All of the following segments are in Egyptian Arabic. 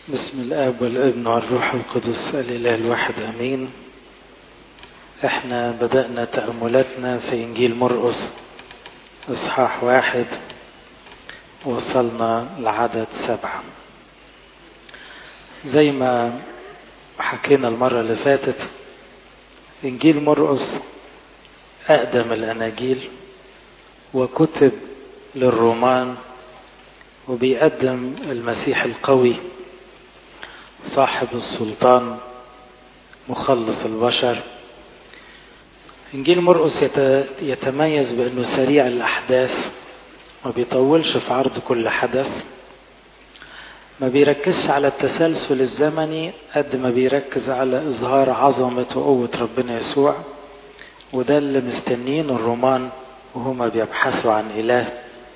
بسم الآب والابن والروح القدس الإله الواحد أمين احنا بدأنا تأملاتنا في إنجيل مرقس إصحاح واحد وصلنا لعدد سبعة زي ما حكينا المرة اللي فاتت إنجيل مرقس أقدم الأناجيل وكتب للرومان وبيقدم المسيح القوي صاحب السلطان مخلص البشر إنجيل مرقس يتميز بأنه سريع الأحداث ما بيطولش في عرض كل حدث ما بيركزش على التسلسل الزمني قد ما بيركز على إظهار عظمة وقوة ربنا يسوع وده اللي مستنين الرومان وهما بيبحثوا عن إله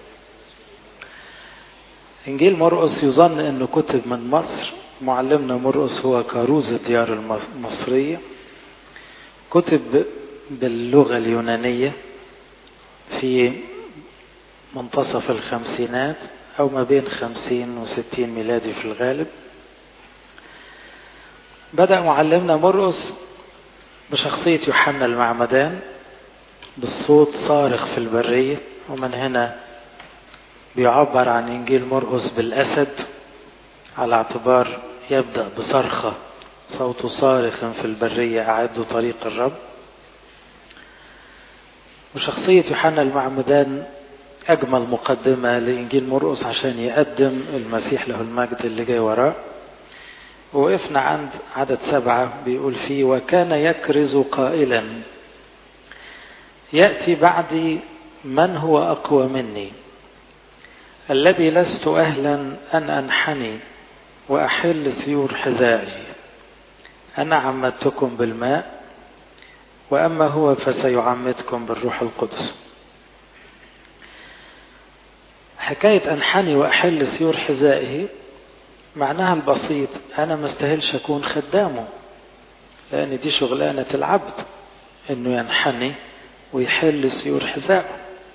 إنجيل مرقس يظن أنه كتب من مصر معلمنا مرقس هو كاروز الديار المصرية كتب باللغة اليونانية في منتصف الخمسينات أو ما بين خمسين وستين ميلادي في الغالب بدأ معلمنا مرقس بشخصية يوحنا المعمدان بالصوت صارخ في البرية ومن هنا بيعبر عن إنجيل مرقس بالأسد على اعتبار يبدأ بصرخة صوت صارخ في البرية أعدوا طريق الرب وشخصية يوحنا المعمدان أجمل مقدمة لإنجيل مرقس عشان يقدم المسيح له المجد اللي جاي وراه وقفنا عند عدد سبعة بيقول فيه وكان يكرز قائلا يأتي بعدي من هو أقوى مني الذي لست أهلا أن أنحني وأحل سيور حذائي أنا عمدتكم بالماء وأما هو فسيعمدكم بالروح القدس حكاية أنحني وأحل سيور حذائه معناها البسيط أنا ما استاهلش أكون خدامه لأن دي شغلانة العبد إنه ينحني ويحل سيور حذائه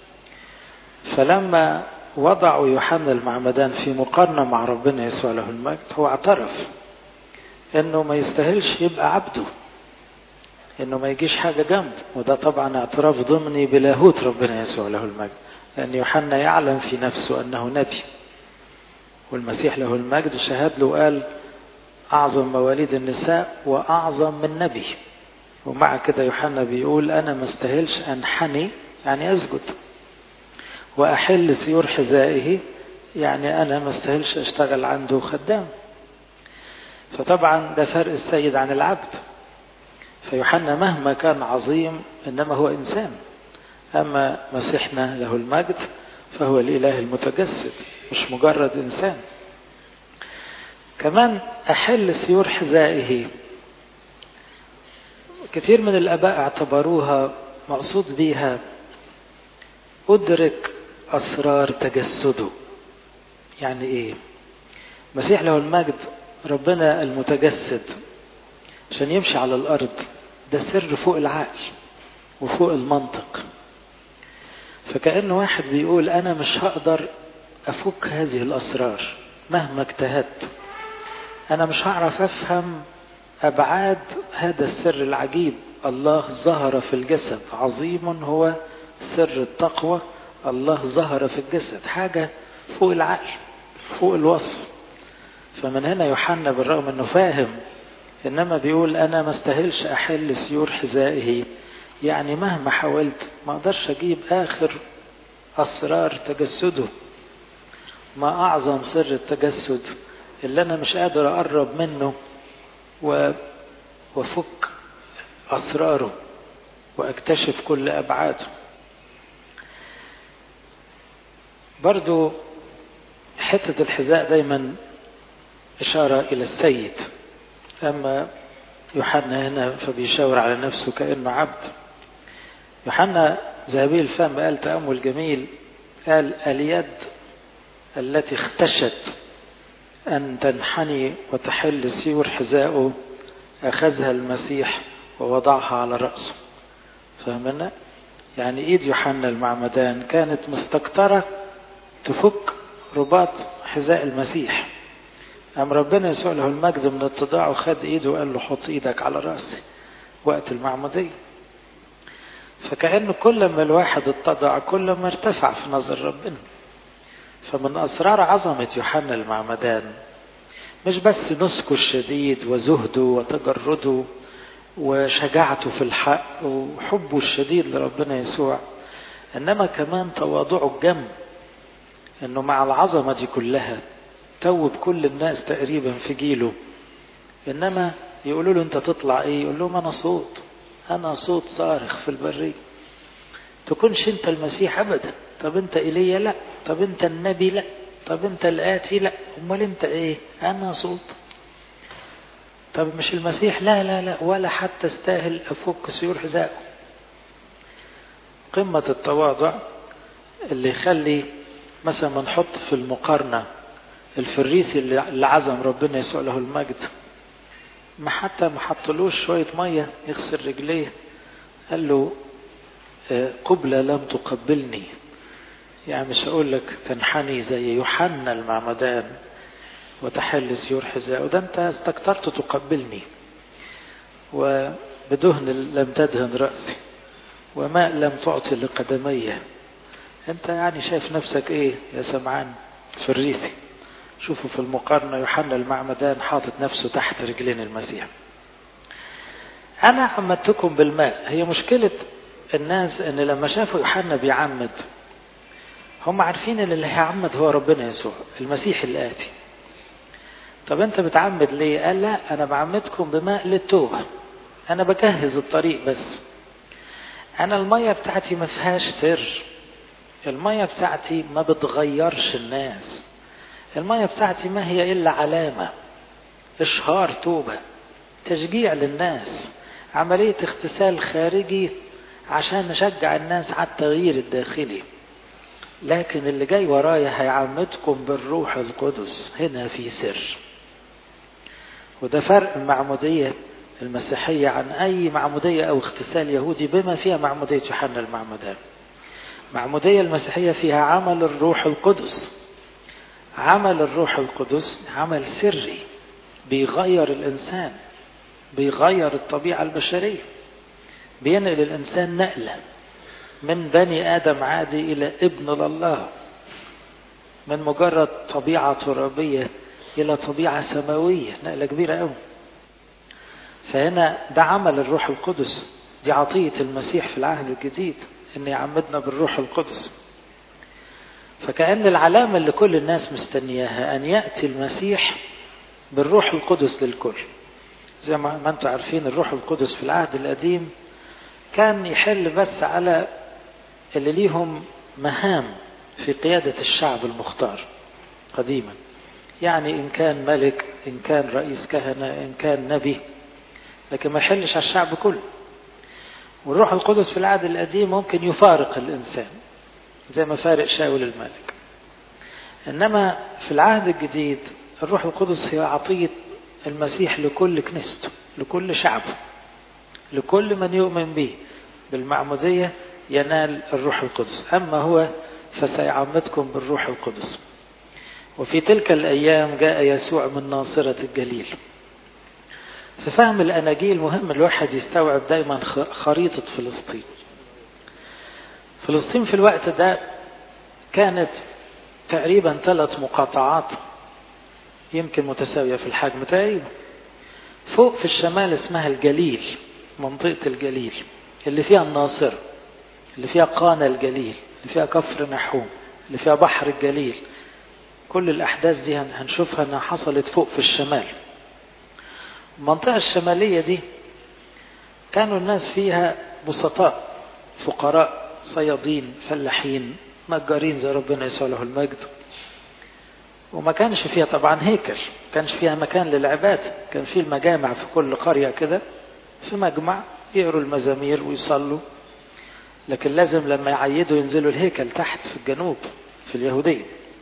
فلما وضعوا يوحنا المعمدان في مقارنة مع ربنا يسوع له المجد هو اعترف انه ما يستاهلش يبقى عبده انه ما يجيش حاجة جنبه وده طبعا اعتراف ضمني بلاهوت ربنا يسوع له المجد لان يوحنا يعلم في نفسه انه نبي والمسيح له المجد شهد له قال اعظم مواليد النساء واعظم من نبي ومع كده يوحنا بيقول انا ما استاهلش انحني يعني اسجد وأحل سيور حذائه يعني أنا ما استاهلش أشتغل عنده خدام فطبعا ده فرق السيد عن العبد فيوحنا مهما كان عظيم إنما هو إنسان أما مسيحنا له المجد فهو الإله المتجسد مش مجرد إنسان كمان أحل سيور حذائه كثير من الآباء اعتبروها مقصود بيها أدرك أسرار تجسده يعني إيه مسيح له المجد ربنا المتجسد عشان يمشي على الأرض ده سر فوق العقل وفوق المنطق فكأن واحد بيقول أنا مش هقدر أفك هذه الأسرار مهما اجتهدت أنا مش هعرف أفهم أبعاد هذا السر العجيب الله ظهر في الجسد عظيم هو سر التقوى الله ظهر في الجسد حاجة فوق العقل فوق الوصف فمن هنا يوحنا بالرغم انه فاهم انما بيقول انا ما استاهلش احل سيور حذائه يعني مهما حاولت ما اقدرش اجيب اخر اسرار تجسده ما اعظم سر التجسد اللي انا مش قادر اقرب منه و... وفك اسراره واكتشف كل ابعاده برضو حتة الحذاء دايما إشارة إلى السيد أما يوحنا هنا فبيشاور على نفسه كأنه عبد يوحنا ذهبي الفم قال تأمل جميل قال اليد التي اختشت أن تنحني وتحل سيور حذائه أخذها المسيح ووضعها على رأسه فهمنا؟ يعني إيد يوحنا المعمدان كانت مستكترة تفك رباط حذاء المسيح قام ربنا يسوع له المجد من اتضاعه خد ايده وقال له حط ايدك على راسي وقت المعمودية فكأنه كل ما الواحد اتضع كل ما ارتفع في نظر ربنا فمن أسرار عظمة يوحنا المعمدان مش بس نسكه الشديد وزهده وتجرده وشجاعته في الحق وحبه الشديد لربنا يسوع انما كمان تواضعه الجم انه مع العظمه دي كلها توب كل الناس تقريبا في جيله انما يقولوا له انت تطلع ايه يقول لهم انا صوت انا صوت صارخ في البريه تكونش انت المسيح ابدا طب انت ايليا لا طب انت النبي لا طب انت الاتي لا امال انت ايه انا صوت طب مش المسيح لا لا لا ولا حتى استاهل افك سيور حذائه قمة التواضع اللي يخلي مثلا ما نحط في المقارنة الفريسي اللي عزم ربنا يسوع له المجد ما حتى ما حطلوش شوية مية يغسل رجليه قال له قبلة لم تقبلني يعني مش هقول لك تنحني زي يوحنا المعمدان وتحل سيور حذاء وده انت استكترت تقبلني وبدهن لم تدهن رأسي وماء لم تعطي لقدمي انت يعني شايف نفسك ايه يا سمعان فريسي شوفوا في المقارنة يوحنا المعمدان حاطط نفسه تحت رجلين المسيح أنا عمدتكم بالماء هي مشكلة الناس ان لما شافوا يوحنا بيعمد هم عارفين ان اللي هيعمد هو ربنا يسوع المسيح الآتي طب انت بتعمد ليه قال لا انا بعمدكم بماء للتوبة انا بجهز الطريق بس انا المية بتاعتي ما فيهاش سر المية بتاعتي ما بتغيرش الناس المية بتاعتي ما هي الا علامة اشهار توبة تشجيع للناس عملية اغتسال خارجي عشان نشجع الناس على التغيير الداخلي لكن اللي جاي ورايا هيعمدكم بالروح القدس هنا في سر وده فرق المعمودية المسيحية عن أي معمودية أو اغتسال يهودي بما فيها معمودية يوحنا المعمدان معمودية المسيحية فيها عمل الروح القدس عمل الروح القدس عمل سري بيغير الإنسان بيغير الطبيعة البشرية بينقل الإنسان نقلة من بني آدم عادي إلى ابن لله من مجرد طبيعة ترابية إلى طبيعة سماوية نقلة كبيرة أوي فهنا ده عمل الروح القدس دي عطية المسيح في العهد الجديد إن يعمدنا بالروح القدس فكأن العلامة اللي كل الناس مستنياها أن يأتي المسيح بالروح القدس للكل زي ما أنتم عارفين الروح القدس في العهد القديم كان يحل بس على اللي ليهم مهام في قيادة الشعب المختار قديما يعني إن كان ملك إن كان رئيس كهنة إن كان نبي لكن ما يحلش على الشعب كله والروح القدس في العهد القديم ممكن يفارق الإنسان زي ما فارق شاول الملك إنما في العهد الجديد الروح القدس هي عطية المسيح لكل كنيسته لكل شعبه لكل من يؤمن به بالمعمودية ينال الروح القدس أما هو فسيعمدكم بالروح القدس وفي تلك الأيام جاء يسوع من ناصرة الجليل في فهم الأناجيل مهم الواحد يستوعب دايما خريطة فلسطين فلسطين في الوقت ده كانت تقريبا ثلاث مقاطعات يمكن متساوية في الحجم تقريبا فوق في الشمال اسمها الجليل منطقة الجليل اللي فيها الناصرة اللي فيها قانا الجليل اللي فيها كفر نحوم اللي فيها بحر الجليل كل الأحداث دي هنشوفها أنها حصلت فوق في الشمال المنطقة الشمالية دي كانوا الناس فيها بسطاء فقراء صيادين فلاحين نجارين زي ربنا يسوع له المجد وما كانش فيها طبعا هيكل ما كانش فيها مكان للعبادة كان في المجامع في كل قرية كده في مجمع يقروا المزامير ويصلوا لكن لازم لما يعيدوا ينزلوا الهيكل تحت في الجنوب في اليهودية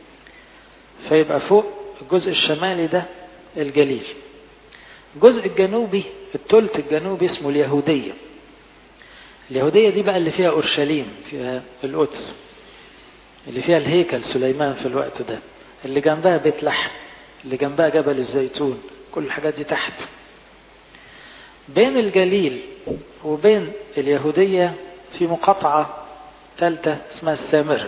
فيبقى فوق الجزء الشمالي ده الجليل الجزء الجنوبي الثلث الجنوبي اسمه اليهودية اليهودية دي بقى اللي فيها أورشليم فيها القدس اللي فيها الهيكل سليمان في الوقت ده اللي جنبها بيت لحم اللي جنبها جبل الزيتون كل الحاجات دي تحت بين الجليل وبين اليهودية في مقاطعة ثالثة اسمها السامرة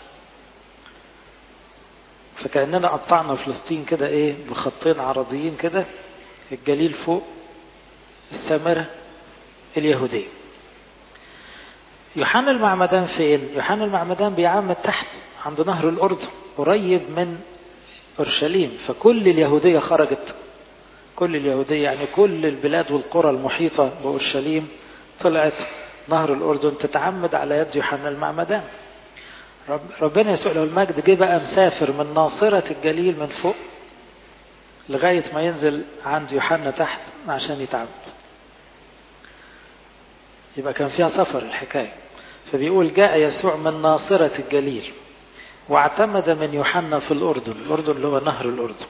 فكأننا قطعنا فلسطين كده ايه بخطين عرضيين كده الجليل فوق السامرة اليهودية يوحنا المعمدان فين؟ يوحنا المعمدان بيعمد تحت عند نهر الأردن قريب من أورشليم فكل اليهودية خرجت كل اليهودية يعني كل البلاد والقرى المحيطة بأورشليم طلعت نهر الأردن تتعمد على يد يوحنا المعمدان رب ربنا يسوع له المجد جه بقى مسافر من ناصرة الجليل من فوق لغاية ما ينزل عند يوحنا تحت عشان يتعمد يبقى كان فيها سفر الحكاية فبيقول جاء يسوع من ناصرة الجليل واعتمد من يوحنا في الأردن الأردن اللي هو نهر الأردن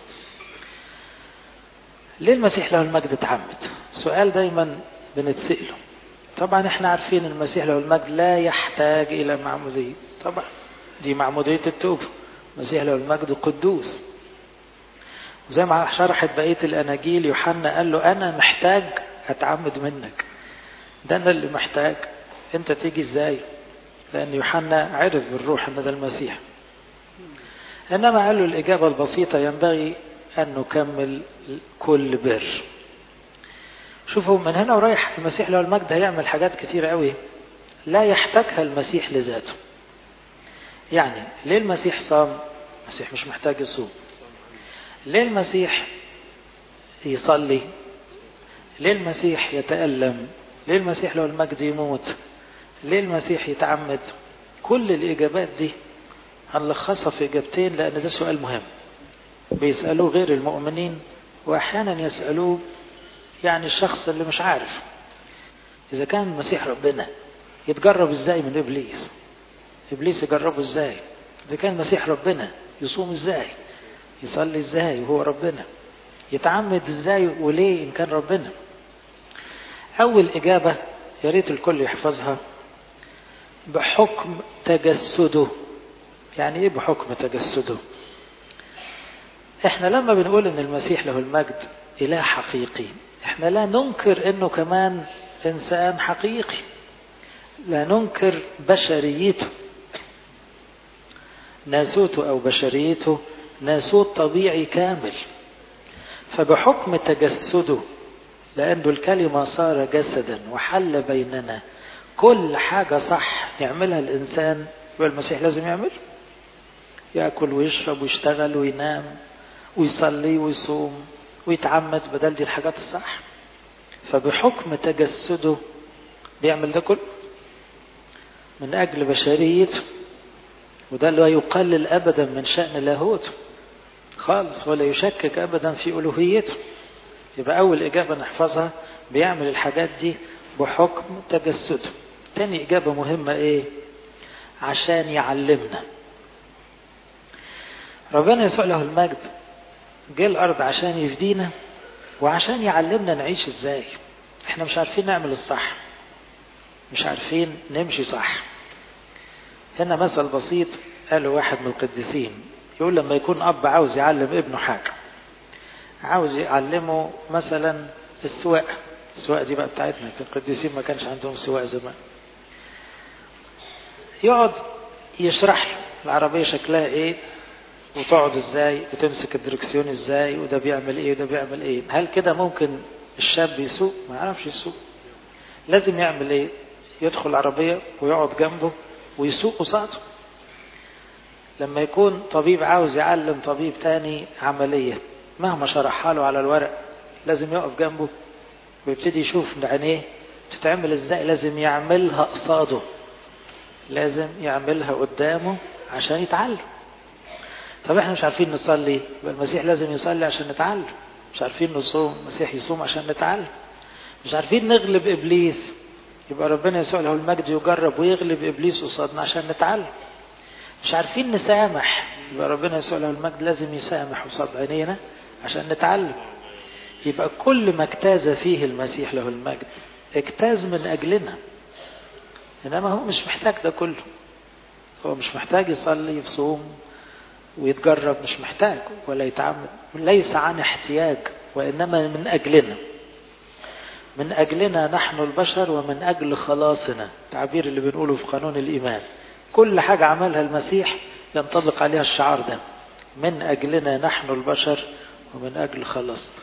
ليه المسيح له المجد اتعمد سؤال دايما بنتسأله طبعا احنا عارفين المسيح له المجد لا يحتاج إلى معمودية طبعا دي معمودية التوبة المسيح له المجد قدوس زي ما شرحت بقية الأناجيل يوحنا قال له أنا محتاج أتعمد منك ده أنا اللي محتاج أنت تيجي إزاي لأن يوحنا عرف بالروح أن ده المسيح إنما قال له الإجابة البسيطة ينبغي أن نكمل كل بر شوفوا من هنا ورايح المسيح له المجد هيعمل حاجات كتير قوي لا يحتاجها المسيح لذاته يعني ليه المسيح صام المسيح مش محتاج يصوم ليه المسيح يصلي ليه المسيح يتألم ليه المسيح له المجد يموت ليه المسيح يتعمد كل الإجابات دي هنلخصها في إجابتين لأن ده سؤال مهم بيسألوه غير المؤمنين وأحيانا يسألوه يعني الشخص اللي مش عارف إذا كان المسيح ربنا يتجرب إزاي من إبليس إبليس يجربه إزاي إذا كان المسيح ربنا يصوم إزاي يصلي إزاي وهو ربنا يتعمد إزاي وليه إن كان ربنا أول إجابة يا ريت الكل يحفظها بحكم تجسده يعني إيه بحكم تجسده احنا لما بنقول ان المسيح له المجد اله حقيقي احنا لا ننكر انه كمان انسان حقيقي لا ننكر بشريته ناسوته او بشريته ناسوت طبيعي كامل فبحكم تجسده لأنه الكلمة صار جسدا وحل بيننا كل حاجة صح يعملها الإنسان يبقى المسيح لازم يعمل يأكل ويشرب ويشتغل وينام ويصلي ويصوم ويتعمد بدل دي الحاجات الصح فبحكم تجسده بيعمل ده كله من أجل بشريته وده لا يقلل أبدا من شأن لاهوته خالص ولا يشكك أبدا في ألوهيته يبقى أول إجابة نحفظها بيعمل الحاجات دي بحكم تجسده تاني إجابة مهمة إيه عشان يعلمنا ربنا يسوع له المجد جه الأرض عشان يفدينا وعشان يعلمنا نعيش إزاي إحنا مش عارفين نعمل الصح مش عارفين نمشي صح هنا مثل بسيط قاله واحد من القديسين يقول لما يكون أب عاوز يعلم ابنه حاجة عاوز يعلمه مثلا السواقة السواقة دي بقى بتاعتنا القديسين ما كانش عندهم سواقة زمان يقعد يشرح له العربية شكلها ايه وتقعد ازاي وتمسك الدركسيون ازاي وده بيعمل ايه وده بيعمل ايه هل كده ممكن الشاب يسوق ما يعرفش يسوق لازم يعمل ايه يدخل العربية ويقعد جنبه ويسوق قصاده لما يكون طبيب عاوز يعلم طبيب تاني عملية مهما شرحها له على الورق لازم يقف جنبه ويبتدي يشوف عينيه تتعمل ازاي لازم يعملها قصاده لازم يعملها قدامه عشان يتعلم طب احنا مش عارفين نصلي يبقى المسيح لازم يصلي عشان نتعلم مش عارفين نصوم المسيح يصوم عشان نتعلم مش عارفين نغلب ابليس يبقى ربنا يسوع له المجد يجرب ويغلب ابليس قصادنا عشان نتعلم مش عارفين نسامح يبقى ربنا يسوع له المجد لازم يسامح قصاد عينينا عشان نتعلم يبقى كل ما اجتاز فيه المسيح له المجد اجتاز من اجلنا انما هو مش محتاج ده كله هو مش محتاج يصلي يصوم ويتجرب مش محتاج ولا يتعمد ليس عن احتياج وإنما من أجلنا من أجلنا نحن البشر ومن أجل خلاصنا تعبير اللي بنقوله في قانون الإيمان كل حاجة عملها المسيح ينطبق عليها الشعار ده من أجلنا نحن البشر ومن أجل خلاصنا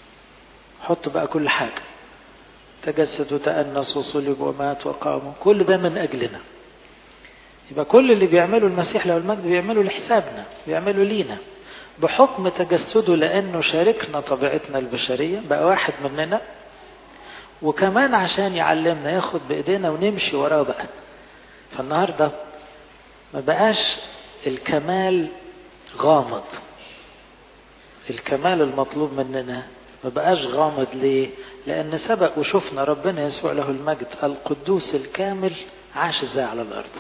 حط بقى كل حاجة تجسد وتأنس وصلب ومات وقام كل ده من أجلنا يبقى كل اللي بيعمله المسيح له المجد بيعمله لحسابنا بيعمله لينا بحكم تجسده لأنه شاركنا طبيعتنا البشرية بقى واحد مننا وكمان عشان يعلمنا ياخد بإيدينا ونمشي وراه بقى فالنهاردة ما بقاش الكمال غامض الكمال المطلوب مننا ما بقاش غامض ليه لأن سبق وشفنا ربنا يسوع له المجد القدوس الكامل عاش ازاي على الأرض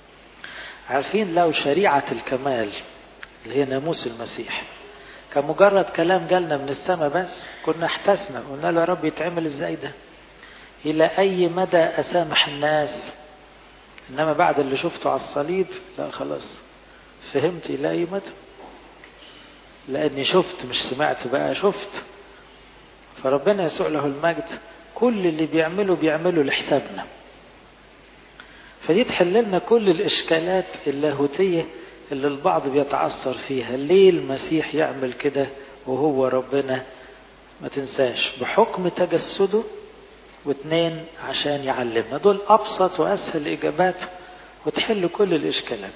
عارفين لو شريعة الكمال اللي هي ناموس المسيح كان مجرد كلام جالنا من السماء بس كنا احتسنا قلنا له يا رب يتعمل ازاي ده إلى أي مدى أسامح الناس إنما بعد اللي شفته على الصليب لا خلاص فهمت إلى أي مدى لأني شفت مش سمعت بقى شفت فربنا يسوع له المجد كل اللي بيعمله بيعمله لحسابنا فدي تحل لنا كل الإشكالات اللاهوتية اللي البعض بيتعثر فيها ليه المسيح يعمل كده وهو ربنا ما تنساش بحكم تجسده واثنين عشان يعلمنا دول أبسط وأسهل الإجابات وتحل كل الإشكالات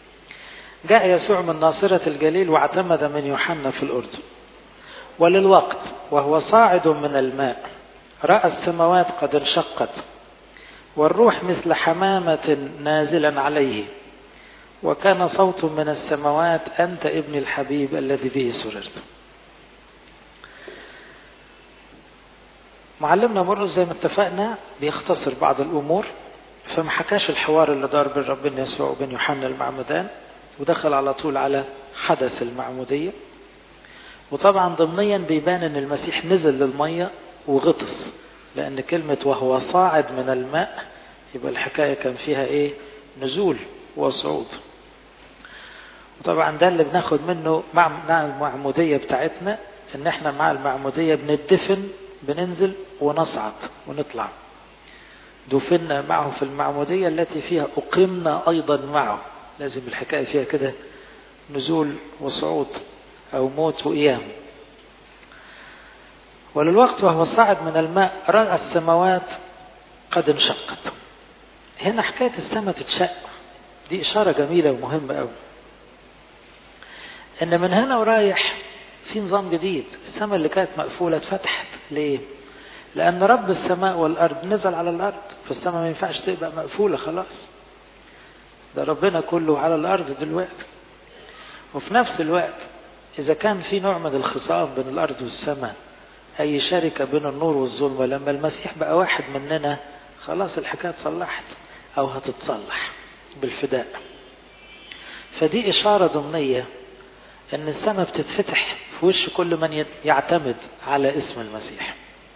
جاء يسوع من ناصرة الجليل واعتمد من يوحنا في الأردن وللوقت وهو صاعد من الماء رأى السماوات قد انشقت والروح مثل حمامة نازلا عليه وكان صوت من السماوات أنت ابن الحبيب الذي به سررت معلمنا مرقس زي ما اتفقنا بيختصر بعض الأمور فما حكاش الحوار اللي دار بين ربنا يسوع وبين يوحنا المعمدان ودخل على طول على حدث المعمودية وطبعا ضمنيا بيبان ان المسيح نزل للمية وغطس لان كلمة وهو صاعد من الماء يبقى الحكاية كان فيها ايه نزول وصعود وطبعا ده اللي بناخد منه مع المعمودية بتاعتنا ان احنا مع المعمودية بندفن بننزل ونصعد ونطلع دفنا معه في المعمودية التي فيها أقمنا أيضا معه لازم الحكاية فيها كده نزول وصعود أو موت وقيام وللوقت وهو صاعد من الماء رأى السماوات قد انشقت هنا حكاية السماء تتشق دي إشارة جميلة ومهمة أوي إن من هنا ورايح في نظام جديد السماء اللي كانت مقفولة اتفتحت ليه؟ لأن رب السماء والأرض نزل على الأرض فالسماء ما ينفعش تبقى مقفولة خلاص ده ربنا كله على الأرض دلوقتي وفي نفس الوقت إذا كان في نوع من الخصام بين الأرض والسماء أي شركة بين النور والظلمة لما المسيح بقى واحد مننا خلاص الحكاية اتصلحت أو هتتصلح بالفداء فدي إشارة ضمنية أن السماء بتتفتح في وش كل من يعتمد على اسم المسيح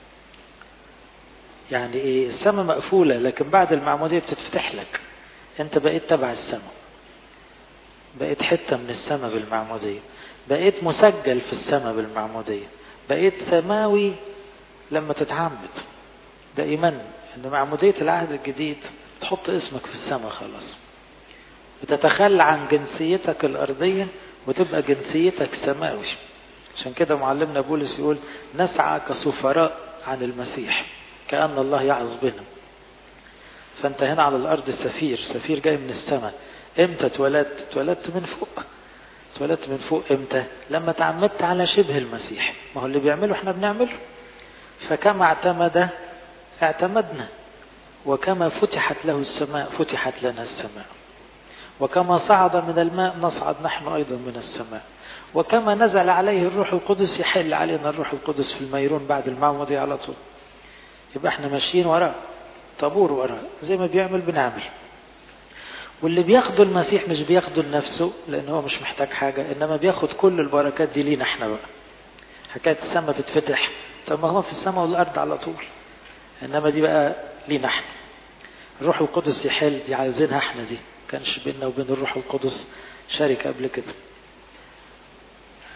يعني إيه السماء مقفولة لكن بعد المعمودية بتتفتح لك أنت بقيت تبع السماء بقيت حتة من السماء بالمعمودية بقيت مسجل في السماء بالمعمودية بقيت سماوي لما تتعمد ده إيمان إن معمودية العهد الجديد تحط اسمك في السماء خلاص وتتخلى عن جنسيتك الأرضية وتبقى جنسيتك سماوي عشان كده معلمنا بولس يقول نسعى كسفراء عن المسيح كأن الله يعظ بنا فأنت هنا على الأرض سفير سفير جاي من السماء امتى اتولدت اتولدت من فوق اتولدت من فوق امتى لما تعمدت على شبه المسيح ما هو اللي بيعمله احنا بنعمله فكما اعتمد اعتمدنا وكما فتحت له السماء فتحت لنا السماء وكما صعد من الماء نصعد نحن أيضا من السماء وكما نزل عليه الروح القدس يحل علينا الروح القدس في الميرون بعد المعمودية على طول يبقى احنا ماشيين وراه طابور وراه زي ما بيعمل بنعمل واللي بياخده المسيح مش بياخده لنفسه لان هو مش محتاج حاجة انما بياخد كل البركات دي لينا احنا بقى حكاية السماء تتفتح طب ما هو في السماء والارض على طول انما دي بقى لينا احنا الروح القدس يحل دي عايزينها احنا دي كانش بيننا وبين الروح القدس شركة قبل كده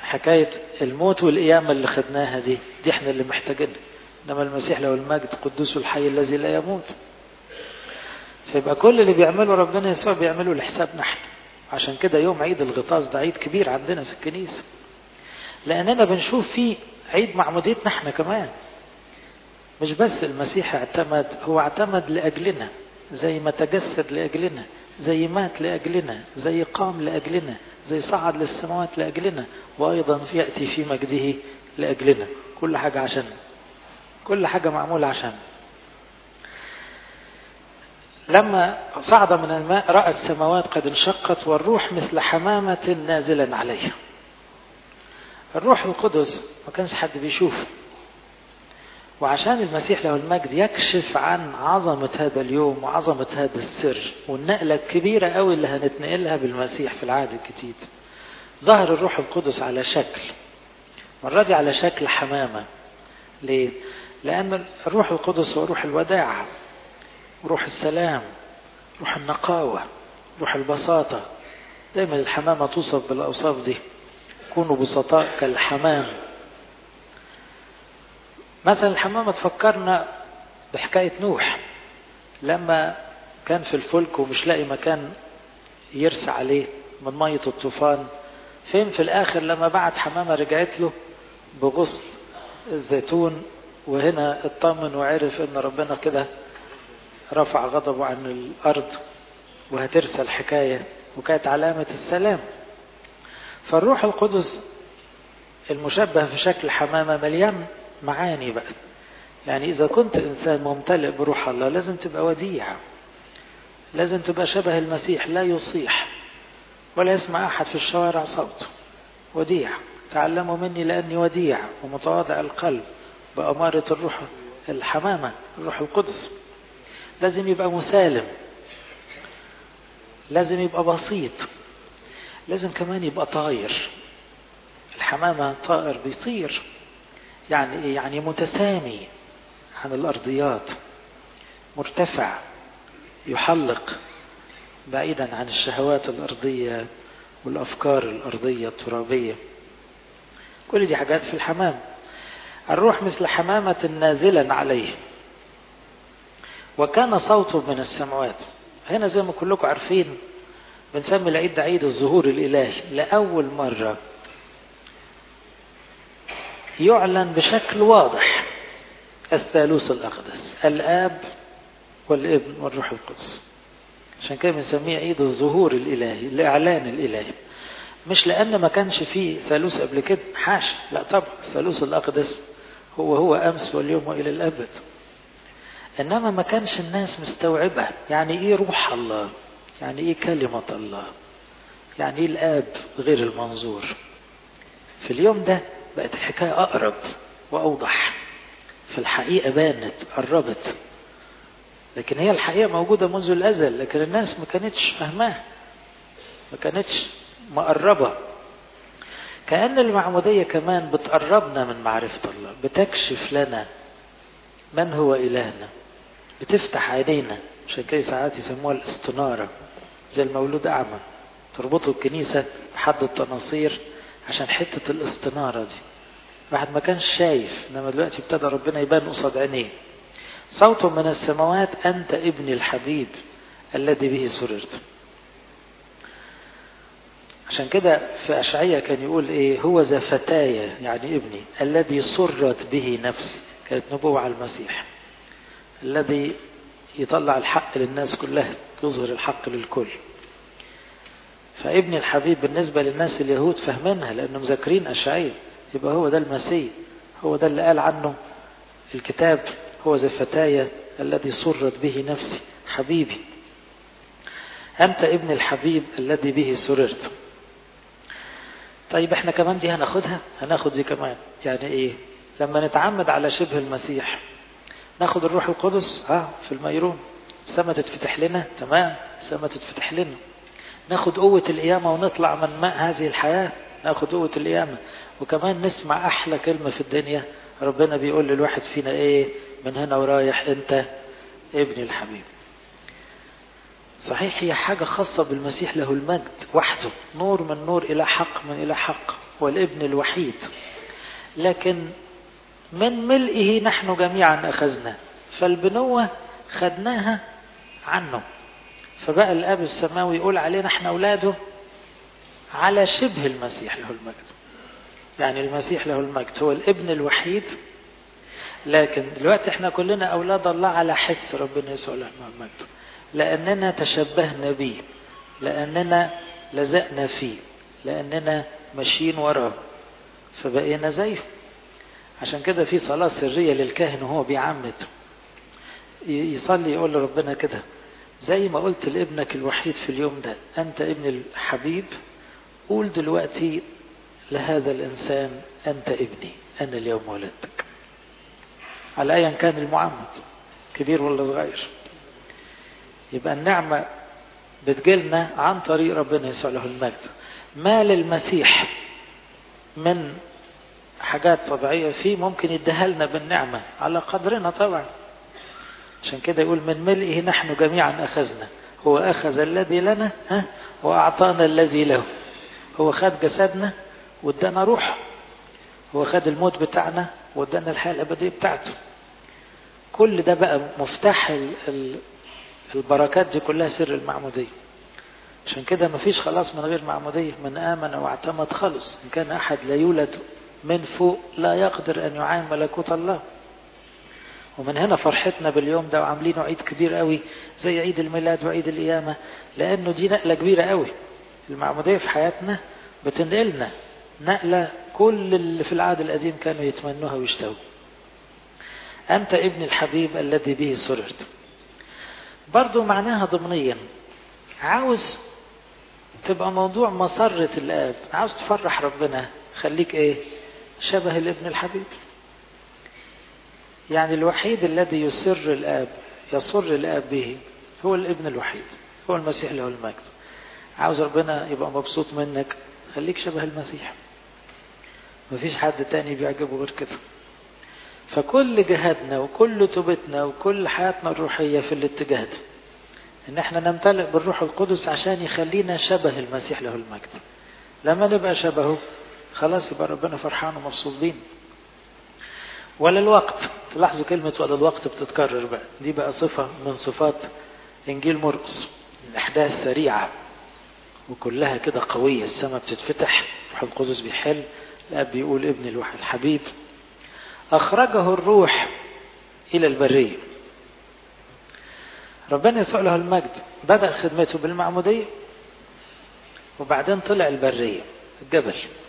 حكاية الموت والقيامة اللي خدناها دي دي احنا اللي محتاجينها انما المسيح له المجد قدوس الحي الذي لا يموت فيبقى كل اللي بيعمله ربنا يسوع بيعمله لحسابنا احنا عشان كده يوم عيد الغطاس ده عيد كبير عندنا في الكنيسة لأننا بنشوف فيه عيد معموديتنا احنا كمان مش بس المسيح اعتمد هو اعتمد لأجلنا زي ما تجسد لأجلنا زي مات لأجلنا زي قام لأجلنا زي صعد للسماوات لأجلنا وأيضا يأتي في مجده لأجلنا كل حاجة عشان كل حاجة معمولة عشان لما صعد من الماء رأى السماوات قد انشقت والروح مثل حمامة نازلا عليها الروح القدس ما كانش حد بيشوفه وعشان المسيح له المجد يكشف عن عظمة هذا اليوم وعظمة هذا السر والنقلة الكبيرة قوي اللي هنتنقلها بالمسيح في العهد الجديد ظهر الروح القدس على شكل مرة دي على شكل حمامة ليه؟ لأن الروح القدس هو روح الوداع روح السلام روح النقاوة روح البساطة دايما الحمامة توصف بالأوصاف دي كونوا بسطاء كالحمام مثلا الحمامة تفكرنا بحكاية نوح لما كان في الفلك ومش لاقي مكان يرسى عليه من مية الطوفان فين في الآخر لما بعت حمامة رجعت له بغصن الزيتون وهنا اطمن وعرف ان ربنا كده رفع غضبه عن الأرض وهترسى الحكاية وكانت علامة السلام فالروح القدس المشبه في شكل حمامة مليان معاني بقى يعني إذا كنت إنسان ممتلئ بروح الله لازم تبقى وديع لازم تبقى شبه المسيح لا يصيح ولا يسمع أحد في الشوارع صوته وديع تعلموا مني لأني وديع ومتواضع القلب بأمارة الروح الحمامة الروح القدس لازم يبقى مسالم لازم يبقى بسيط لازم كمان يبقى طاير الحمامة طائر بيطير يعني ايه يعني متسامي عن الأرضيات مرتفع يحلق بعيدا عن الشهوات الأرضية والأفكار الأرضية الترابية كل دي حاجات في الحمام الروح مثل حمامة نازلا عليه وكان صوته من السماوات هنا زي ما كلكم عارفين بنسمي العيد ده عيد الظهور الإلهي لأول مرة يعلن بشكل واضح الثالوث الأقدس الآب والابن والروح القدس عشان كده بنسميه عيد الظهور الإلهي الإعلان الإلهي مش لأن ما كانش فيه ثالوث قبل كده حاشا لا طبعا الثالوث الأقدس هو هو أمس واليوم وإلى الأبد إنما ما كانش الناس مستوعبة يعني إيه روح الله يعني إيه كلمة الله يعني إيه الآب غير المنظور في اليوم ده بقت الحكاية أقرب وأوضح في الحقيقة بانت قربت لكن هي الحقيقة موجودة منذ الأزل لكن الناس ما كانتش فاهماها ما كانتش مقربة كأن المعمودية كمان بتقربنا من معرفة الله بتكشف لنا من هو إلهنا بتفتح عينينا عشان كده ساعات يسموها الاستنارة زي المولود أعمى تربطه الكنيسة بحد التناصير عشان حتة الاستنارة دي واحد ما كانش شايف انما دلوقتي ابتدى ربنا يبان قصاد عينيه صوت من السماوات أنت ابني الحبيب الذي به سررت عشان كده في أشعية كان يقول إيه هو ذا فتايا يعني ابني الذي سرت به نفسي كانت نبوة على المسيح الذي يطلع الحق للناس كلها يظهر الحق للكل فابن الحبيب بالنسبة للناس اليهود فاهمينها لأنهم مذاكرين أشعية يبقى هو ده المسيح هو ده اللي قال عنه الكتاب هو ذا فتايا الذي سرت به نفسي حبيبي أنت ابن الحبيب الذي به سررت طيب احنا كمان دي هناخدها هناخد دي كمان يعني ايه لما نتعمد على شبه المسيح ناخد الروح القدس اه في الميرون السما تتفتح لنا تمام السما تتفتح لنا ناخد قوة القيامة ونطلع من ماء هذه الحياة ناخد قوة القيامة وكمان نسمع أحلى كلمة في الدنيا ربنا بيقول للواحد فينا إيه من هنا ورايح أنت ابن الحبيب صحيح هي حاجة خاصة بالمسيح له المجد وحده نور من نور إلى حق من إلى حق هو الابن الوحيد لكن من ملئه نحن جميعا أخذنا فالبنوة خدناها عنه فبقى الأب السماوي يقول علينا احنا أولاده على شبه المسيح له المجد يعني المسيح له المجد هو الابن الوحيد لكن دلوقتي احنا كلنا أولاد الله على حس ربنا يسوع له المجد لأننا تشبهنا به لأننا لزقنا فيه لأننا ماشيين وراه فبقينا زيه عشان كده في صلاة سرية للكاهن وهو بيعمد يصلي يقول لربنا كده زي ما قلت لابنك الوحيد في اليوم ده أنت ابن الحبيب قول دلوقتي لهذا الإنسان أنت ابني أنا اليوم ولدتك على أيا كان المعمد كبير ولا صغير يبقى النعمة بتجيلنا عن طريق ربنا يسوع له المجد ما للمسيح من حاجات طبيعية فيه ممكن يديها لنا بالنعمة على قدرنا طبعا عشان كده يقول من ملئه نحن جميعا أخذنا هو أخذ الذي لنا ها وأعطانا الذي له هو خد جسدنا وادانا روح هو خد الموت بتاعنا وادانا الحياة الأبدية بتاعته كل ده بقى مفتاح ال ال البركات دي كلها سر المعمودية عشان كده مفيش خلاص من غير معمودية من آمن واعتمد خلص إن كان أحد لا يولد من فوق لا يقدر أن يعاين ملكوت الله ومن هنا فرحتنا باليوم ده وعاملينه عيد كبير قوي زي عيد الميلاد وعيد القيامة لأنه دي نقلة كبيرة قوي المعمودية في حياتنا بتنقلنا نقلة كل اللي في العهد القديم كانوا يتمنوها ويشتهوا أنت ابن الحبيب الذي به سررت برضو معناها ضمنيا عاوز تبقى موضوع مسرة الآب عاوز تفرح ربنا خليك ايه شبه الابن الحبيب يعني الوحيد الذي يسر الآب يسر الآب به هو الابن الوحيد هو المسيح له المجد عاوز ربنا يبقى مبسوط منك خليك شبه المسيح مفيش حد تاني بيعجبه غير كده فكل جهادنا وكل توبتنا وكل حياتنا الروحية في الاتجاه ده ان احنا نمتلئ بالروح القدس عشان يخلينا شبه المسيح له المجد لما نبقى شبهه خلاص يبقى ربنا فرحان ومبسوط بينا ولا الوقت تلاحظوا كلمة ولا الوقت بتتكرر بقى دي بقى صفة من صفات إنجيل مرقس الأحداث سريعة وكلها كده قوية السماء بتتفتح روح القدس بيحل الأب بيقول ابن الواحد الحبيب أخرجه الروح إلى البرية ربنا يسوع له المجد بدأ خدمته بالمعمودية وبعدين طلع البرية الجبل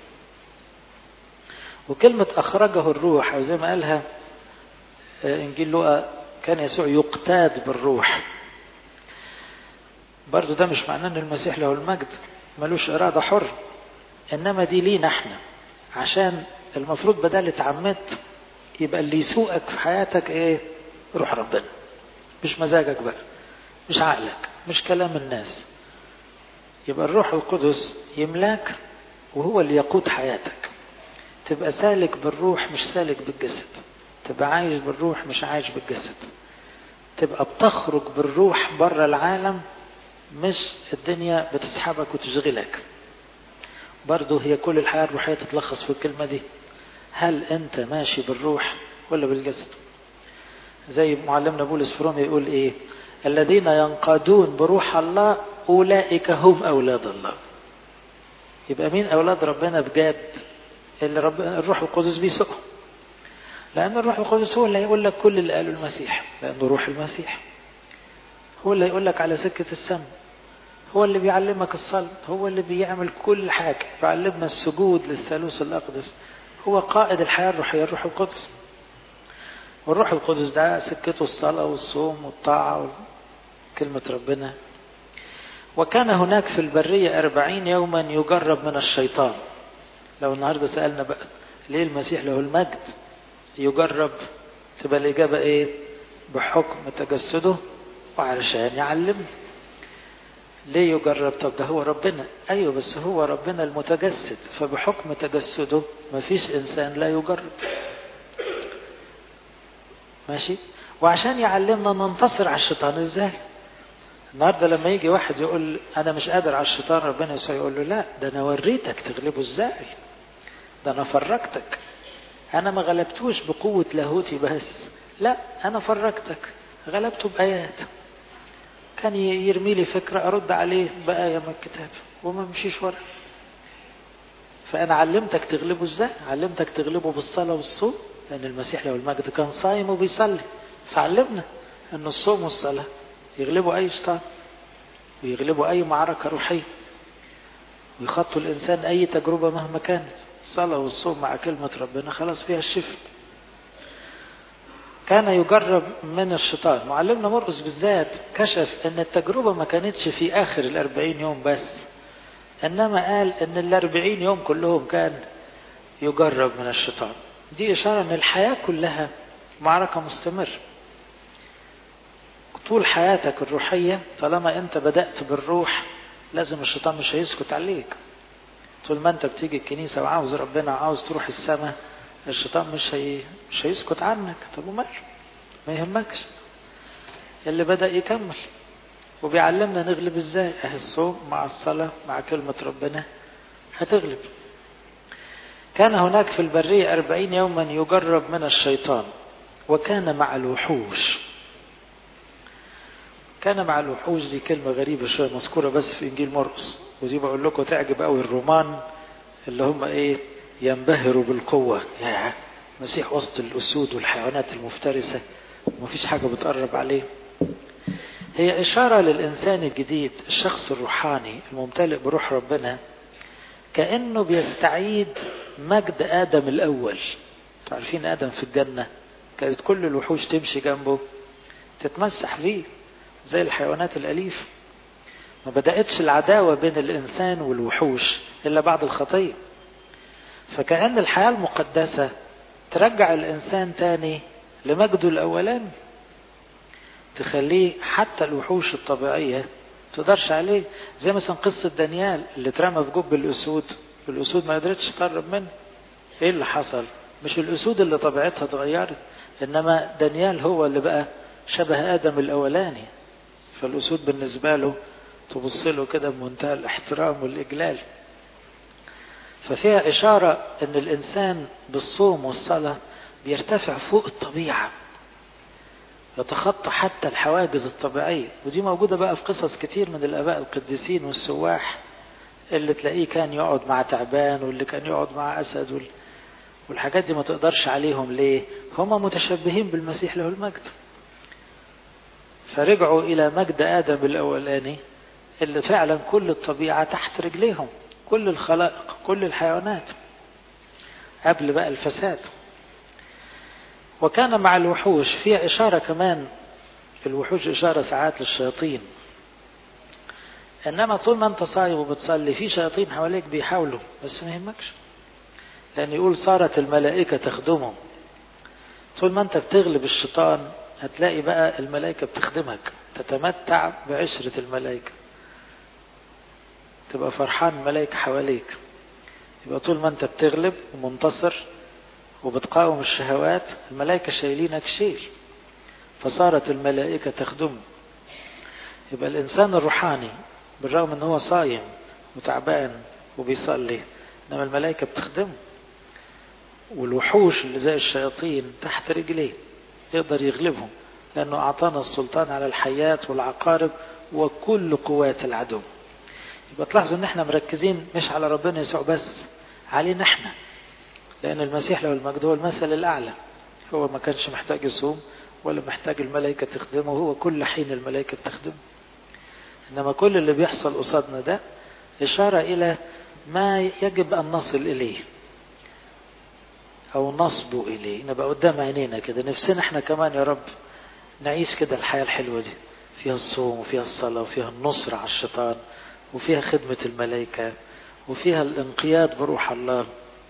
وكلمة أخرجه الروح أو زي ما قالها إنجيل لوقا كان يسوع يقتاد بالروح برضو ده مش معناه أن المسيح له المجد ملوش إرادة حر إنما دي لينا احنا عشان المفروض بدل اتعمدت يبقى اللي يسوقك في حياتك ايه روح ربنا مش مزاجك بقى مش عقلك مش كلام الناس يبقى الروح القدس يملاك وهو اللي يقود حياتك تبقى سالك بالروح مش سالك بالجسد تبقى عايش بالروح مش عايش بالجسد تبقى بتخرج بالروح بره العالم مش الدنيا بتسحبك وتشغلك برضه هي كل الحياة الروحية تتلخص في الكلمة دي هل أنت ماشي بالروح ولا بالجسد زي معلمنا بولس فروم يقول إيه الذين ينقادون بروح الله أولئك هم أولاد الله يبقى مين أولاد ربنا بجد اللي رب الروح القدس بيسوقهم لأن الروح القدس هو اللي هيقول لك كل اللي قاله المسيح لأنه روح المسيح هو اللي يقول لك على سكة السم هو اللي بيعلمك الصلاة هو اللي بيعمل كل حاجة بيعلمنا السجود للثالوث الأقدس هو قائد الحياة الروحية الروح القدس والروح القدس ده سكته الصلاة والصوم والطاعة وكلمة ربنا وكان هناك في البرية أربعين يوما يجرب من الشيطان لو النهاردة سألنا بقى ليه المسيح له المجد يجرب تبقى الإجابة إيه بحكم تجسده وعلشان يعلمنا ليه يجرب طب ده هو ربنا أيوة بس هو ربنا المتجسد فبحكم تجسده ما فيش إنسان لا يجرب ماشي وعشان يعلمنا ننتصر على الشيطان ازاي النهارده لما يجي واحد يقول انا مش قادر على الشيطان ربنا يسوع يقول له لا ده انا وريتك تغلبه ازاي ده أنا فرجتك أنا ما غلبتوش بقوة لاهوتي بس لا أنا فرجتك غلبته بآيات كان يرمي لي فكرة أرد عليه بآية من الكتاب وما مشيش ورا فأنا علمتك تغلبه إزاي علمتك تغلبه بالصلاة والصوم لأن المسيح له المجد كان صايم وبيصلي فعلمنا أن الصوم والصلاة يغلبوا أي شيطان ويغلبوا أي معركة روحية ويخطوا الإنسان أي تجربة مهما كانت الصلاة والصوم مع كلمة ربنا خلاص فيها الشفاء كان يجرب من الشيطان معلمنا مرقس بالذات كشف ان التجربة ما كانتش في اخر الاربعين يوم بس انما قال ان الاربعين يوم كلهم كان يجرب من الشيطان دي اشارة ان الحياة كلها معركة مستمرة طول حياتك الروحية طالما انت بدأت بالروح لازم الشيطان مش هيسكت عليك طول ما انت بتيجي الكنيسة وعاوز ربنا عاوز تروح السماء الشيطان مش هي... مش هيسكت عنك طب ومال ما يهمكش اللي بدأ يكمل وبيعلمنا نغلب ازاي اهي الصوم مع الصلاة مع كلمة ربنا هتغلب كان هناك في البرية أربعين يوما يجرب من الشيطان وكان مع الوحوش كان مع الوحوش دي كلمة غريبة شوية مذكورة بس في إنجيل مرقس ودي بقول لكم تعجب قوي الرومان اللي هم إيه ينبهروا بالقوة يا مسيح وسط الأسود والحيوانات المفترسة ومفيش حاجة بتقرب عليه هي إشارة للإنسان الجديد الشخص الروحاني الممتلئ بروح ربنا كأنه بيستعيد مجد آدم الأول عارفين آدم في الجنة كانت كل الوحوش تمشي جنبه تتمسح فيه زي الحيوانات الأليفة ما بدأتش العداوة بين الإنسان والوحوش إلا بعد الخطية فكأن الحياة المقدسة ترجع الإنسان تاني لمجده الأولاني تخليه حتى الوحوش الطبيعية تقدرش عليه زي مثلا قصة دانيال اللي اترمى في جب الأسود الأسود ما قدرتش تقرب منه إيه اللي حصل مش الأسود اللي طبيعتها اتغيرت إنما دانيال هو اللي بقى شبه آدم الأولاني فالأسود بالنسبة له تبص له كده بمنتهى الاحترام والإجلال ففيها إشارة أن الإنسان بالصوم والصلاة بيرتفع فوق الطبيعة يتخطى حتى الحواجز الطبيعية ودي موجودة بقى في قصص كتير من الآباء القديسين والسواح اللي تلاقيه كان يقعد مع تعبان واللي كان يقعد مع أسد وال... والحاجات دي ما تقدرش عليهم ليه هم متشبهين بالمسيح له المجد فرجعوا إلى مجد آدم الأولاني اللي فعلا كل الطبيعة تحت رجليهم كل الخلائق كل الحيوانات قبل بقى الفساد وكان مع الوحوش فيها إشارة كمان الوحوش إشارة ساعات للشياطين إنما طول ما أنت صايم وبتصلي في شياطين حواليك بيحاولوا بس ما يهمكش لأن يقول صارت الملائكة تخدمهم طول ما أنت بتغلب الشيطان هتلاقي بقى الملائكة بتخدمك تتمتع بعشرة الملائكة تبقى فرحان الملائكة حواليك يبقى طول ما أنت بتغلب ومنتصر وبتقاوم الشهوات الملائكة شايلينك شيل فصارت الملائكة تخدمه يبقى الإنسان الروحاني بالرغم أنه هو صايم وتعبان وبيصلي إنما الملائكة بتخدمه والوحوش اللي زي الشياطين تحت رجليه يقدر يغلبهم لأنه أعطانا السلطان على الحياة والعقارب وكل قوات العدو يبقى تلاحظوا ان احنا مركزين مش على ربنا يسوع بس علينا احنا لأن المسيح له المجد هو المثل الأعلى هو ما كانش محتاج يصوم ولا محتاج الملائكة تخدمه هو كل حين الملائكة بتخدمه إنما كل اللي بيحصل قصادنا ده إشارة إلى ما يجب أن نصل إليه أو نصبو إليه نبقى قدام عينينا كده نفسنا احنا كمان يا رب نعيش كده الحياة الحلوة دي فيها الصوم وفيها الصلاة وفيها النصر على الشيطان وفيها خدمة الملائكة وفيها الانقياد بروح الله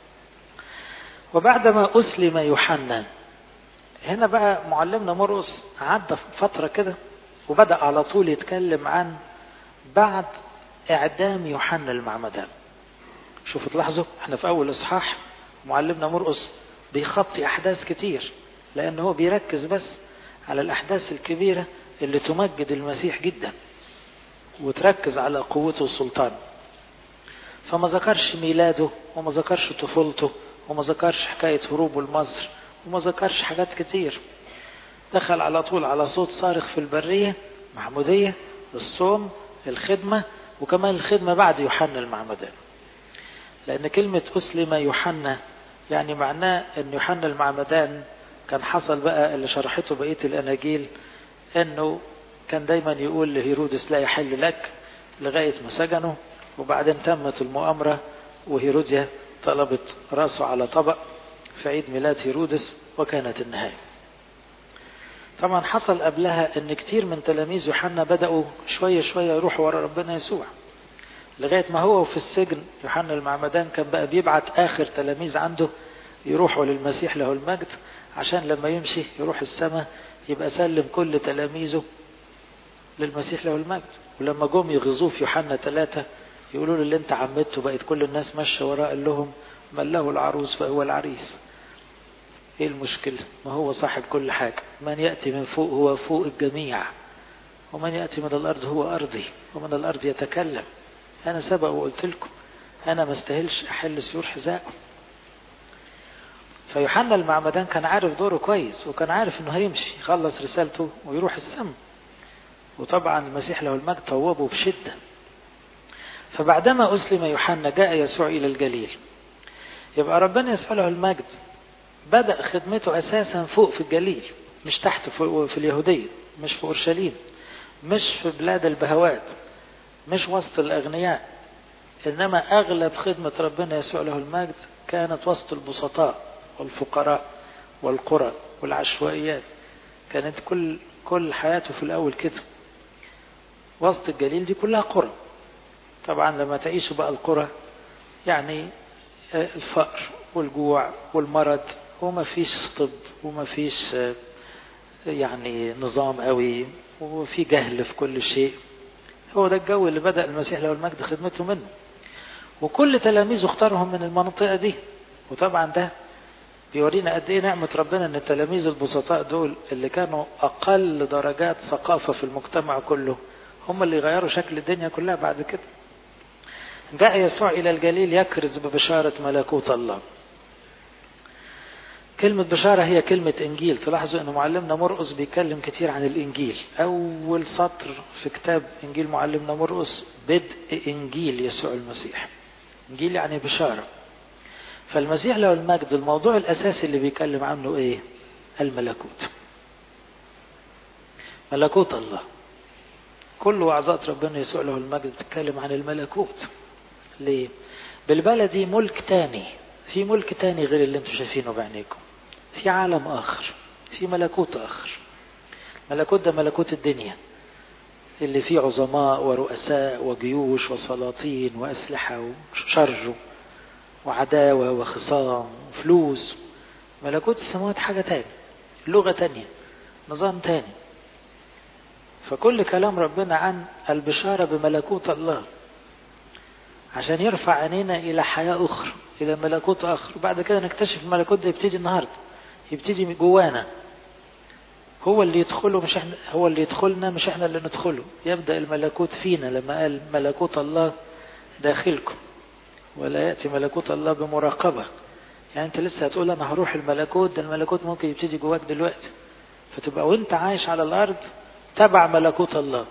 وبعدما أسلم يوحنا هنا بقى معلمنا مرقس عدى فترة كده وبدأ على طول يتكلم عن بعد إعدام يوحنا المعمدان شوفوا تلاحظوا احنا في أول إصحاح معلمنا مرقس بيخطي أحداث كتير لأن هو بيركز بس على الأحداث الكبيرة اللي تمجد المسيح جدا وتركز على قوته وسلطانه فما ذكرش ميلاده وما ذكرش طفولته وما ذكرش حكاية هروبه لمصر وما ذكرش حاجات كتير دخل على طول على صوت صارخ في البرية معمودية الصوم الخدمة وكمان الخدمة بعد يوحنا المعمدان لأن كلمة أسلم يوحنا يعني معناه أن يوحنا المعمدان كان حصل بقى اللي شرحته بقية الأناجيل أنه كان دايما يقول لهيرودس لا يحل لك لغاية ما سجنه وبعدين تمت المؤامرة وهيروديا طلبت راسه على طبق في عيد ميلاد هيرودس وكانت النهاية طبعا حصل قبلها ان كتير من تلاميذ يوحنا بدأوا شوية شوية يروحوا ورا ربنا يسوع لغاية ما هو في السجن يوحنا المعمدان كان بقى بيبعت آخر تلاميذ عنده يروحوا للمسيح له المجد عشان لما يمشي يروح السماء يبقى سلم كل تلاميذه للمسيح له المجد ولما جم يغزوه في يوحنا ثلاثة يقولوا له اللي انت عمدته بقت كل الناس ماشية وراه قال لهم من له العروس فهو العريس ايه المشكلة ما هو صاحب كل حاجة من يأتي من فوق هو فوق الجميع ومن يأتي من الأرض هو أرضي ومن الأرض يتكلم أنا سبق وقلت لكم أنا ما استاهلش أحل سيور حذائه فيوحنا المعمدان كان عارف دوره كويس وكان عارف انه هيمشي يخلص رسالته ويروح السماء وطبعا المسيح له المجد طوبه بشدة فبعدما أسلم يوحنا جاء يسوع إلى الجليل يبقى ربنا يسوع له المجد بدأ خدمته أساسا فوق في الجليل مش تحت في اليهودية مش في أورشليم مش في بلاد البهوات مش وسط الأغنياء إنما أغلب خدمة ربنا يسوع له المجد كانت وسط البسطاء والفقراء والقرى والعشوائيات كانت كل كل حياته في الأول كده وسط الجليل دي كلها قرى طبعا لما تعيشوا بقى القرى يعني الفقر والجوع والمرض وما فيش طب وما فيش يعني نظام قوي وفي جهل في كل شيء هو ده الجو اللي بدأ المسيح له المجد خدمته منه وكل تلاميذه اختارهم من المنطقة دي وطبعا ده بيورينا قد ايه نعمة ربنا ان التلاميذ البسطاء دول اللي كانوا اقل درجات ثقافة في المجتمع كله هم اللي غيروا شكل الدنيا كلها بعد كده جاء يسوع إلى الجليل يكرز ببشارة ملكوت الله كلمة بشارة هي كلمة إنجيل تلاحظوا أن معلمنا مرقس بيتكلم كتير عن الإنجيل أول سطر في كتاب إنجيل معلمنا مرقس بدء إنجيل يسوع المسيح إنجيل يعني بشارة فالمسيح له المجد الموضوع الأساسي اللي بيتكلم عنه إيه الملكوت ملكوت الله كل وعظات ربنا يسوع له المجد بتتكلم عن الملكوت ليه بالبلدي ملك تاني في ملك تاني غير اللي انتم شايفينه بعينيكم في عالم آخر في ملكوت آخر ملكوت ده ملكوت الدنيا اللي فيه عظماء ورؤساء وجيوش وسلاطين وأسلحة وشر وعداوة وخصام وفلوس ملكوت السماوات حاجة تاني لغة تانية نظام تاني فكل كلام ربنا عن البشارة بملكوت الله عشان يرفع عينينا إلى حياة أخرى إلى ملكوت آخر وبعد كده نكتشف الملكوت ده يبتدي النهاردة يبتدي جوانا هو اللي يدخله مش احنا هو اللي يدخلنا مش احنا اللي ندخله يبدأ الملكوت فينا لما قال ملكوت الله داخلكم ولا يأتي ملكوت الله بمراقبة يعني انت لسه هتقول انا هروح الملكوت ده الملكوت ممكن يبتدي جواك دلوقتي فتبقى وانت عايش على الارض تبع ملكوت الله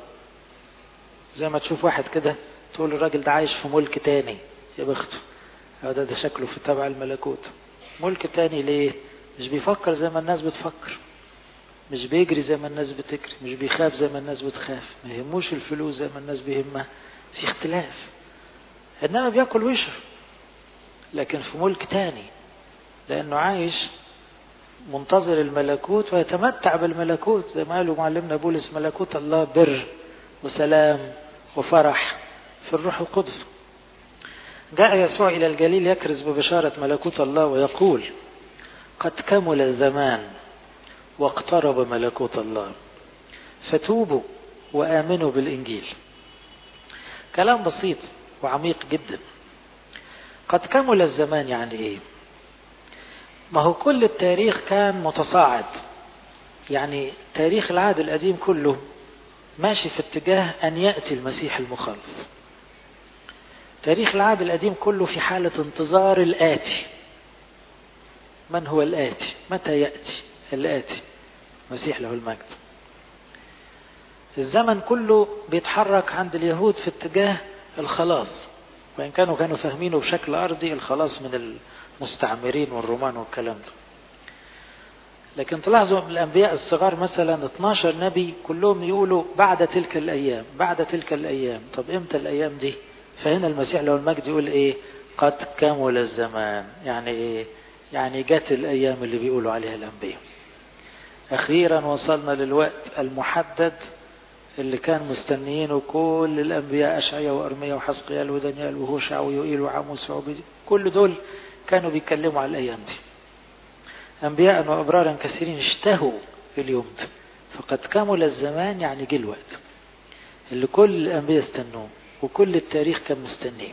زي ما تشوف واحد كده تقول الراجل ده عايش في ملك تاني يا بخته ده ده شكله في تبع الملكوت ملك تاني ليه مش بيفكر زي ما الناس بتفكر مش بيجري زي ما الناس بتجري مش بيخاف زي ما الناس بتخاف ما يهموش الفلوس زي ما الناس بيهمها في اختلاف انما بياكل ويشرب لكن في ملك تاني لانه عايش منتظر الملكوت ويتمتع بالملكوت زي ما قالوا معلمنا بولس ملكوت الله بر وسلام وفرح في الروح القدس جاء يسوع إلى الجليل يكرز ببشارة ملكوت الله ويقول قد كمل الزمان واقترب ملكوت الله فتوبوا وآمنوا بالإنجيل كلام بسيط وعميق جدا قد كمل الزمان يعني إيه ما هو كل التاريخ كان متصاعد يعني تاريخ العهد القديم كله ماشي في اتجاه أن يأتي المسيح المخلص تاريخ العهد القديم كله في حالة انتظار الآتي من هو الآتي متى يأتي الآتي مسيح له المجد الزمن كله بيتحرك عند اليهود في اتجاه الخلاص وإن كانوا كانوا فاهمينه بشكل أرضي الخلاص من المستعمرين والرومان والكلام ده لكن تلاحظوا الأنبياء الصغار مثلا 12 نبي كلهم يقولوا بعد تلك الأيام بعد تلك الأيام طب إمتى الأيام دي فهنا المسيح له المجد يقول إيه قد كمل الزمان يعني إيه يعني جت الأيام اللي بيقولوا عليها الأنبياء أخيرا وصلنا للوقت المحدد اللي كان مستنيينه كل الأنبياء أشعيا وأرميا وحسقيال ودانيال وهوشع ويوئيل وعاموس وعبيد كل دول كانوا بيتكلموا على الأيام دي أنبياء وأبرارا كثيرين اشتهوا اليوم ده فقد كمل الزمان يعني جه الوقت اللي كل الأنبياء استنوه وكل التاريخ كان مستنيه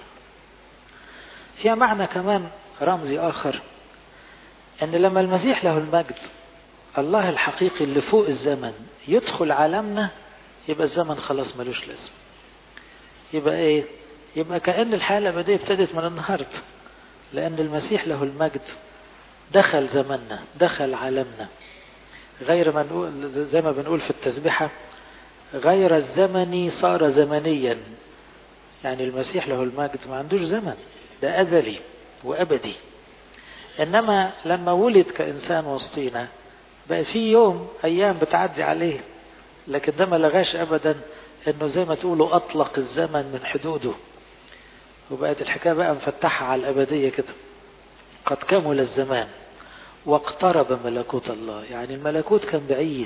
فيها معنى كمان رمزي آخر أن لما المسيح له المجد الله الحقيقي اللي فوق الزمن يدخل عالمنا يبقى الزمن خلاص ملوش لازم يبقى ايه يبقى كأن الحياة الأبدية ابتدت من النهاردة لأن المسيح له المجد دخل زمننا دخل عالمنا غير ما نقول زي ما بنقول في التسبيحة غير الزمني صار زمنيا يعني المسيح له المجد ما عندوش زمن ده أزلي وأبدي إنما لما ولد كإنسان وسطينا بقى في يوم أيام بتعدي عليه لكن ده ما لغاش أبدا إنه زي ما تقولوا أطلق الزمن من حدوده وبقت الحكاية بقى مفتحة على الأبدية كده قد كمل الزمان واقترب ملكوت الله يعني الملكوت كان بعيد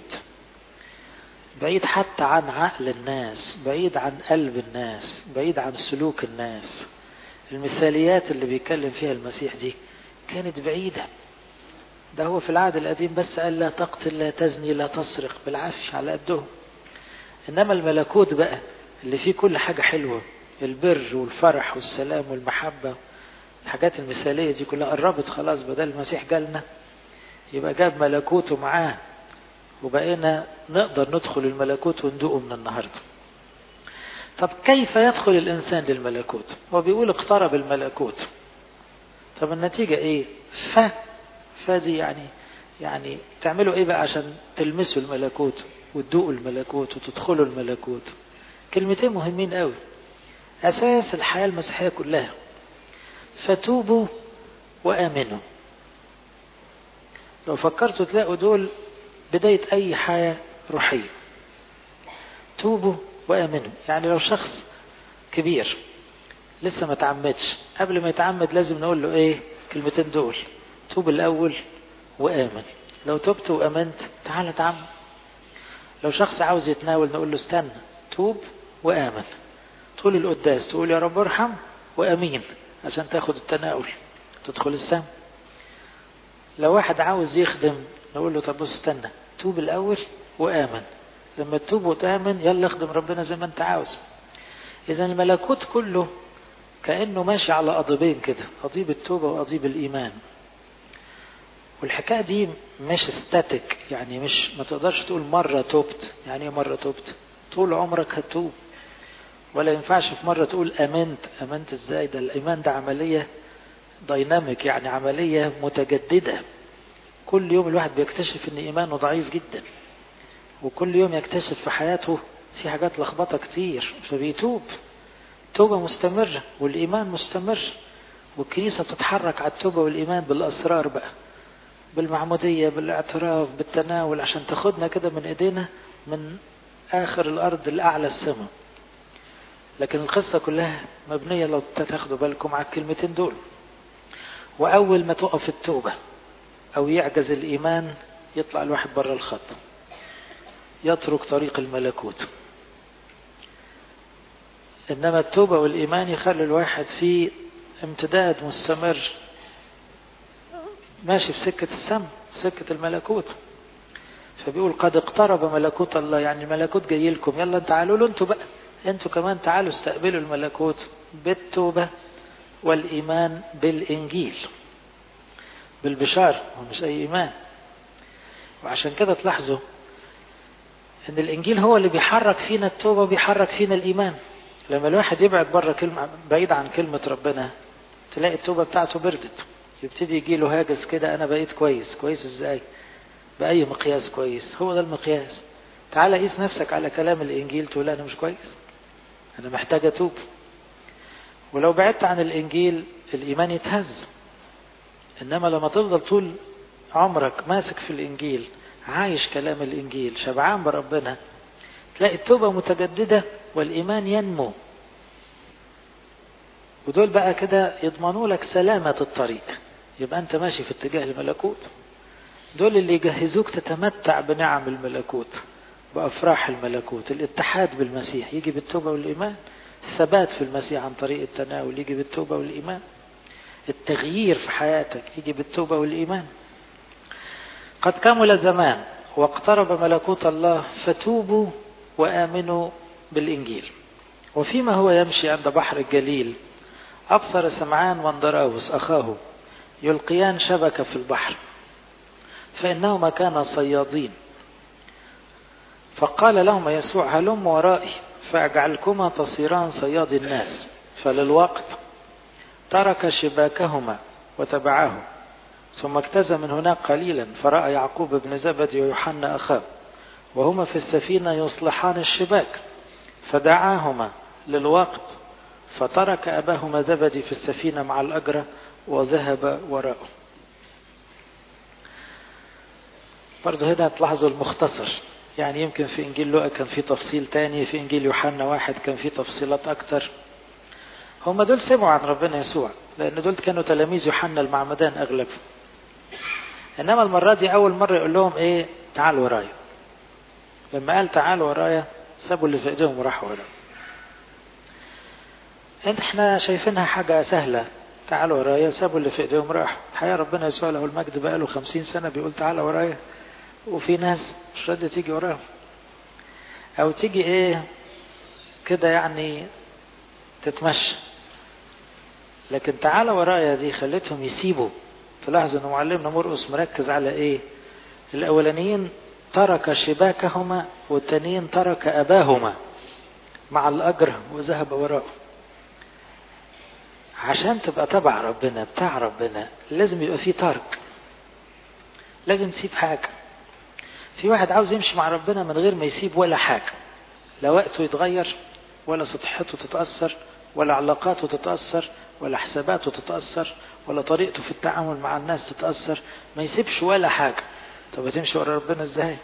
بعيد حتى عن عقل الناس بعيد عن قلب الناس بعيد عن سلوك الناس المثاليات اللي بيتكلم فيها المسيح دي كانت بعيدة ده هو في العهد القديم بس قال لا تقتل لا تزني لا تسرق بالعافية على قدهم إنما الملكوت بقى اللي فيه كل حاجة حلوة البر والفرح والسلام والمحبة الحاجات المثالية دي كلها قربت خلاص بدل المسيح جالنا يبقى جاب ملكوته معاه وبقينا نقدر ندخل الملكوت وندوقه من النهارده طب كيف يدخل الإنسان للملكوت هو بيقول اقترب الملكوت طب النتيجة ايه ف فدي يعني يعني تعملوا ايه بقى عشان تلمسوا الملكوت وتدوقوا الملكوت وتدخلوا الملكوت كلمتين مهمين قوي أساس الحياة المسيحية كلها فتوبوا وآمنوا لو فكرتوا تلاقوا دول بداية أي حياة روحية توبوا وآمنوا يعني لو شخص كبير لسه ما تعمدش قبل ما يتعمد لازم نقول له ايه كلمتين دول توب الأول وآمن لو تبت وآمنت تعال تعمد لو شخص عاوز يتناول نقول له استنى توب وآمن طول القداس تقول يا رب ارحم وأمين عشان تاخد التناول تدخل السم لو واحد عاوز يخدم نقول له طب بص استنى توب الأول وآمن لما تتوب وتآمن يلا اخدم ربنا زي ما انت عاوز إذا الملكوت كله كأنه ماشي على قضيبين كده قضيب التوبة وقضيب الإيمان والحكاية دي مش ستاتيك يعني مش ما تقدرش تقول مرة توبت يعني ايه مرة توبت طول عمرك هتوب ولا ينفعش في مرة تقول أمنت أمنت ازاي ده الإيمان ده عملية دايناميك يعني عملية متجددة كل يوم الواحد بيكتشف ان إيمانه ضعيف جدا وكل يوم يكتشف في حياته في حاجات لخبطة كتير فبيتوب توبة مستمرة والإيمان مستمر والكنيسة بتتحرك على التوبة والإيمان بالأسرار بقى بالمعمودية بالاعتراف بالتناول عشان تاخدنا كده من ايدينا من آخر الأرض لأعلى السماء لكن القصة كلها مبنية لو تاخدوا بالكم على الكلمتين دول وأول ما تقف التوبة أو يعجز الإيمان يطلع الواحد بره الخط يترك طريق الملكوت إنما التوبة والإيمان يخلي الواحد في امتداد مستمر ماشي في سكة السم سكة الملكوت فبيقول قد اقترب ملكوت الله يعني الملكوت جاي لكم يلا تعالوا له انتوا بقى انتوا كمان تعالوا استقبلوا الملكوت بالتوبة والإيمان بالإنجيل بالبشارة مش أي إيمان وعشان كده تلاحظوا ان الانجيل هو اللي بيحرك فينا التوبه وبيحرك فينا الايمان لما الواحد يبعد بره كلمه بعيد عن كلمه ربنا تلاقي التوبه بتاعته بردت يبتدي يجي له هاجس كده انا بقيت كويس كويس ازاي باي مقياس كويس هو ده المقياس تعال قيس نفسك على كلام الانجيل تقول انا مش كويس انا محتاج اتوب ولو بعدت عن الانجيل الايمان يتهز انما لما تفضل طول عمرك ماسك في الانجيل عايش كلام الانجيل شبعان بربنا تلاقي التوبة متجددة والايمان ينمو ودول بقى كده يضمنوا لك سلامة الطريق يبقى انت ماشي في اتجاه الملكوت دول اللي يجهزوك تتمتع بنعم الملكوت بأفراح الملكوت الاتحاد بالمسيح يجي بالتوبة والإيمان الثبات في المسيح عن طريق التناول يجي بالتوبة والإيمان التغيير في حياتك يجي بالتوبة والإيمان قد كمل الزمان واقترب ملكوت الله فتوبوا وآمنوا بالإنجيل وفيما هو يمشي عند بحر الجليل أبصر سمعان واندراوس أخاه يلقيان شبكة في البحر فإنهما كانا صيادين فقال لهما يسوع هلم ورائي فأجعلكما تصيران صياد الناس فللوقت ترك شباكهما وتبعاه ثم اجتاز من هناك قليلا فرأى يعقوب بن زبدي ويوحنا أخاه وهما في السفينة يصلحان الشباك فدعاهما للوقت فترك أباهما زبدي في السفينة مع الأجرة وذهب وراءه برضه هنا تلاحظوا المختصر يعني يمكن في إنجيل لوقا كان في تفصيل تاني في إنجيل يوحنا واحد كان في تفصيلات أكتر هم دول سمعوا عن ربنا يسوع لأن دول كانوا تلاميذ يوحنا المعمدان أغلبهم إنما المرة دي أول مرة يقول لهم إيه تعالوا ورايا لما قال تعالوا ورايا سابوا اللي في إيديهم وراحوا ورايا انت احنا شايفينها حاجة سهلة تعالوا ورايا سابوا اللي في ايديهم راحوا الحقيقة ربنا يسوع له المجد بقاله خمسين سنة بيقول تعالى ورايا وفي ناس مش راضية تيجي وراهم او تيجي ايه كده يعني تتمشى لكن تعالى ورايا دي خلتهم يسيبوا تلاحظ ان معلمنا مرقس مركز على ايه الاولانيين ترك شباكهما والتانيين ترك اباهما مع الاجر وذهب وراءه عشان تبقى تبع ربنا بتاع ربنا لازم يبقى فيه ترك لازم تسيب حاجة في واحد عاوز يمشي مع ربنا من غير ما يسيب ولا حاجة لا وقته يتغير ولا صحته تتأثر ولا علاقاته تتأثر ولا حساباته تتأثر ولا طريقته في التعامل مع الناس تتأثر ما يسيبش ولا حاجة طب هتمشي ورا ربنا ازاي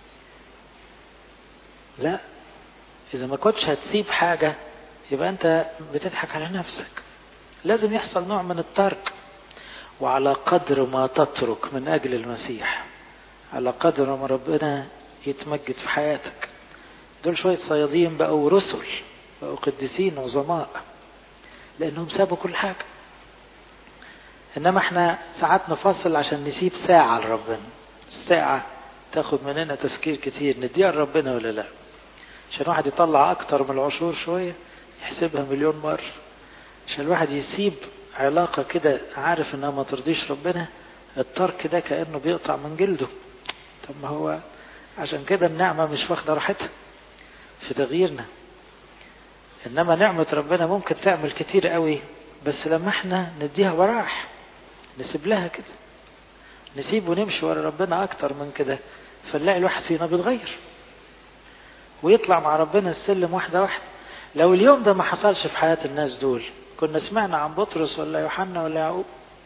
لا إذا ما كنتش هتسيب حاجة يبقى أنت بتضحك على نفسك لازم يحصل نوع من الترك وعلى قدر ما تترك من أجل المسيح على قدر ما ربنا يتمجد في حياتك دول شوية صيادين بقوا رسل بقوا قديسين عظماء لأنهم سابوا كل حاجة إنما احنا ساعات نفصل عشان نسيب ساعة لربنا الساعة تاخد مننا تفكير كتير نديها لربنا ولا لا عشان واحد يطلع أكتر من العشور شوية يحسبها مليون مرة عشان الواحد يسيب علاقة كده عارف انها ما ترضيش ربنا الترك ده كأنه بيقطع من جلده طب ما هو عشان كده النعمة مش واخدة راحتها في تغييرنا انما نعمة ربنا ممكن تعمل كتير قوي بس لما احنا نديها وراح نسيب لها كده نسيب ونمشي ورا ربنا اكتر من كده فنلاقي الواحد فينا بيتغير ويطلع مع ربنا السلم واحدة واحدة لو اليوم ده ما حصلش في حياة الناس دول كنا سمعنا عن بطرس ولا يوحنا ولا يعقوب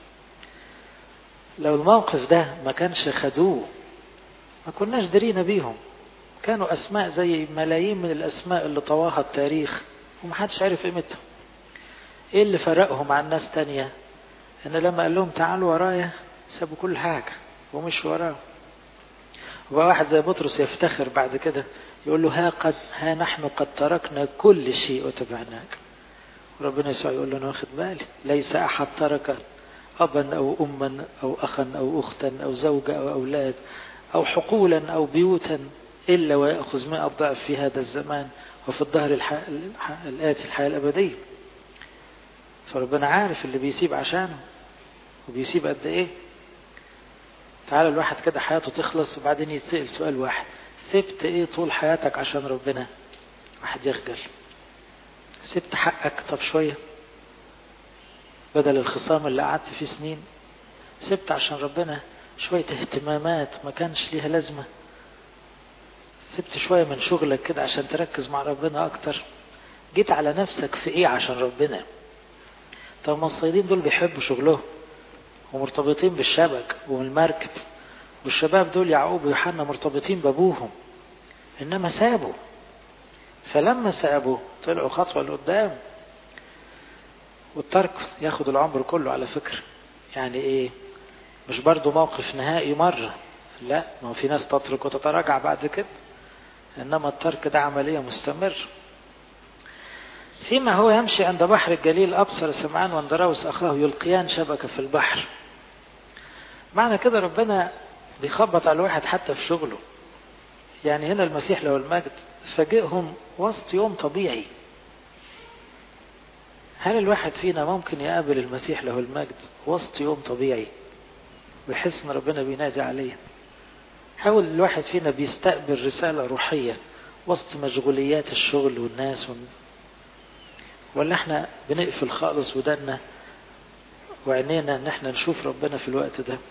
لو الموقف ده ما كانش خدوه ما كناش درينا بيهم كانوا أسماء زي ملايين من الأسماء اللي طواها التاريخ ومحدش عرف قيمتهم ايه اللي فرقهم عن ناس تانية ان لما قال لهم تعالوا ورايا سابوا كل حاجة ومش وراه وبقى واحد زي بطرس يفتخر بعد كده يقول له ها قد ها نحن قد تركنا كل شيء وتبعناك ربنا يسوع يقول له انا واخد بالي ليس احد ترك ابا او اما او اخا او اختا او زوجة او اولاد او حقولا او بيوتا الا وياخذ مئة ضعف في هذا الزمان وفي الظهر الح... الح... الاتي الحياه الابديه فربنا عارف اللي بيسيب عشانه وبيسيب قد ايه تعالى الواحد كده حياته تخلص وبعدين يتسأل سؤال واحد سبت ايه طول حياتك عشان ربنا واحد يخجل سبت حقك طب شوية بدل الخصام اللي قعدت فيه سنين سبت عشان ربنا شوية اهتمامات ما كانش ليها لازمة سبت شوية من شغلك كده عشان تركز مع ربنا أكتر جيت على نفسك في إيه عشان ربنا طب ما الصيادين دول بيحبوا شغلهم ومرتبطين بالشبك والمركب والشباب دول يعقوب ويوحنا مرتبطين بابوهم انما سابوا فلما سابوا طلعوا خطوه لقدام والترك ياخد العمر كله على فكره يعني ايه مش برضو موقف نهائي مره لا ما هو في ناس تترك وتتراجع بعد كده انما الترك ده عمليه مستمره فيما هو يمشي عند بحر الجليل أبصر سمعان واندراوس أخاه يلقيان شبكة في البحر معنى كده ربنا بيخبط على الواحد حتى في شغله يعني هنا المسيح له المجد فاجئهم وسط يوم طبيعي هل الواحد فينا ممكن يقابل المسيح له المجد وسط يوم طبيعي ويحس ان ربنا بينادي عليه حاول الواحد فينا بيستقبل رسالة روحية وسط مشغوليات الشغل والناس والن... ولا احنا بنقفل خالص ودنا وعينينا ان احنا نشوف ربنا في الوقت ده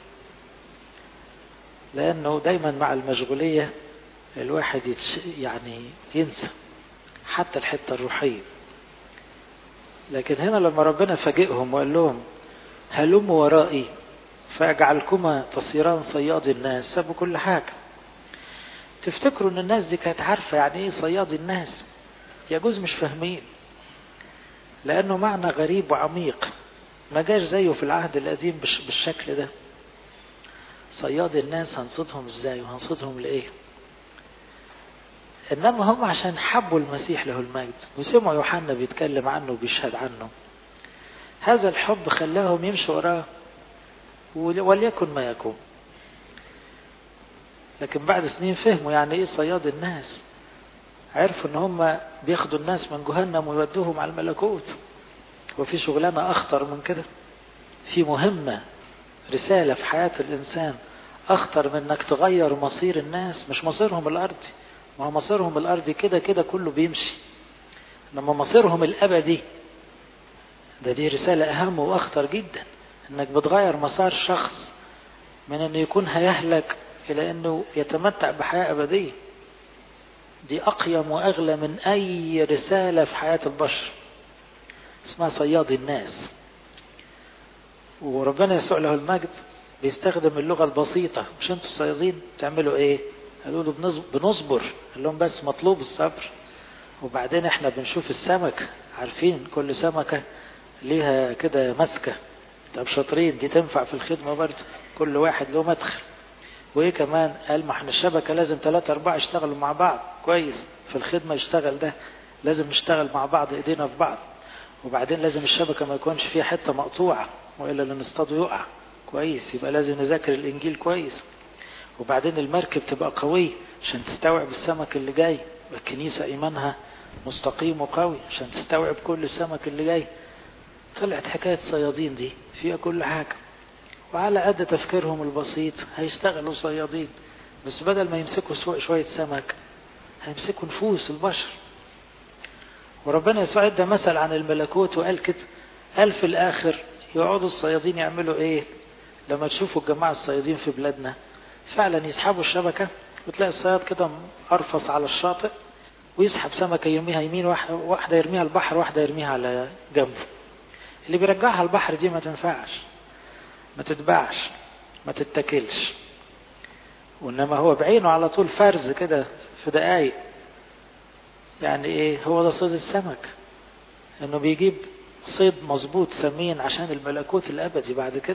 لانه دايما مع المشغولية الواحد يتش... يعني ينسى حتى الحتة الروحية لكن هنا لما ربنا فاجئهم وقال لهم هلموا ورائي فأجعلكما تصيران صياد الناس سابوا كل حاجة تفتكروا ان الناس دي كانت عارفة يعني ايه صياد الناس يجوز مش فاهمين لأنه معنى غريب وعميق ما جاش زيه في العهد القديم بالشكل ده صياد الناس هنصدهم ازاي وهنصدهم لإيه إنما هم عشان حبوا المسيح له المجد وسمعوا يوحنا بيتكلم عنه وبيشهد عنه هذا الحب خلاهم يمشوا وراه وليكن ما يكون لكن بعد سنين فهموا يعني ايه صياد الناس عرفوا ان هم بياخدوا الناس من جهنم ويودوهم على الملكوت وفي شغلانة اخطر من كده في مهمة رسالة في حياة الانسان اخطر من انك تغير مصير الناس مش مصيرهم الارضي ما هو مصيرهم الارضي كده كده كله بيمشي انما مصيرهم الابدي ده دي رسالة اهم واخطر جدا انك بتغير مسار شخص من انه يكون هيهلك الى انه يتمتع بحياة ابدية دي اقيم واغلى من اي رسالة في حياة البشر اسمها صياد الناس وربنا يسوع له المجد بيستخدم اللغة البسيطة مش انتوا الصيادين تعملوا ايه قالوا له بنصبر قال لهم بس مطلوب الصبر وبعدين احنا بنشوف السمك عارفين كل سمكة ليها كده مسكة طب شاطرين دي تنفع في الخدمة برضه كل واحد له مدخل وايه كمان قال ما احنا الشبكة لازم ثلاثة أربعة يشتغلوا مع بعض كويس في الخدمة يشتغل ده لازم نشتغل مع بعض ايدينا في بعض وبعدين لازم الشبكة ما يكونش فيها حتة مقطوعة وإلا اللي نصطاده يقع كويس يبقى لازم نذاكر الإنجيل كويس وبعدين المركب تبقى قوية عشان تستوعب السمك اللي جاي الكنيسة إيمانها مستقيم وقوي عشان تستوعب كل السمك اللي جاي طلعت حكاية صيادين دي فيها كل حاجة وعلى قد تفكيرهم البسيط هيشتغلوا صيادين بس بدل ما يمسكوا شوية سمك هيمسكوا نفوس البشر وربنا يسوع ادى مثل عن الملكوت وقال كده قال في الآخر يقعدوا الصيادين يعملوا ايه لما تشوفوا الجماعة الصيادين في بلادنا فعلا يسحبوا الشبكة وتلاقي الصياد كده أرفص على الشاطئ ويسحب سمكة يرميها يمين واحدة يرميها البحر واحدة يرميها على جنبه اللي بيرجعها البحر دي ما تنفعش ما تتباعش ما تتاكلش وانما هو بعينه على طول فرز كده في دقايق يعني ايه هو ده صيد السمك انه بيجيب صيد مظبوط ثمين عشان الملكوت الابدي بعد كده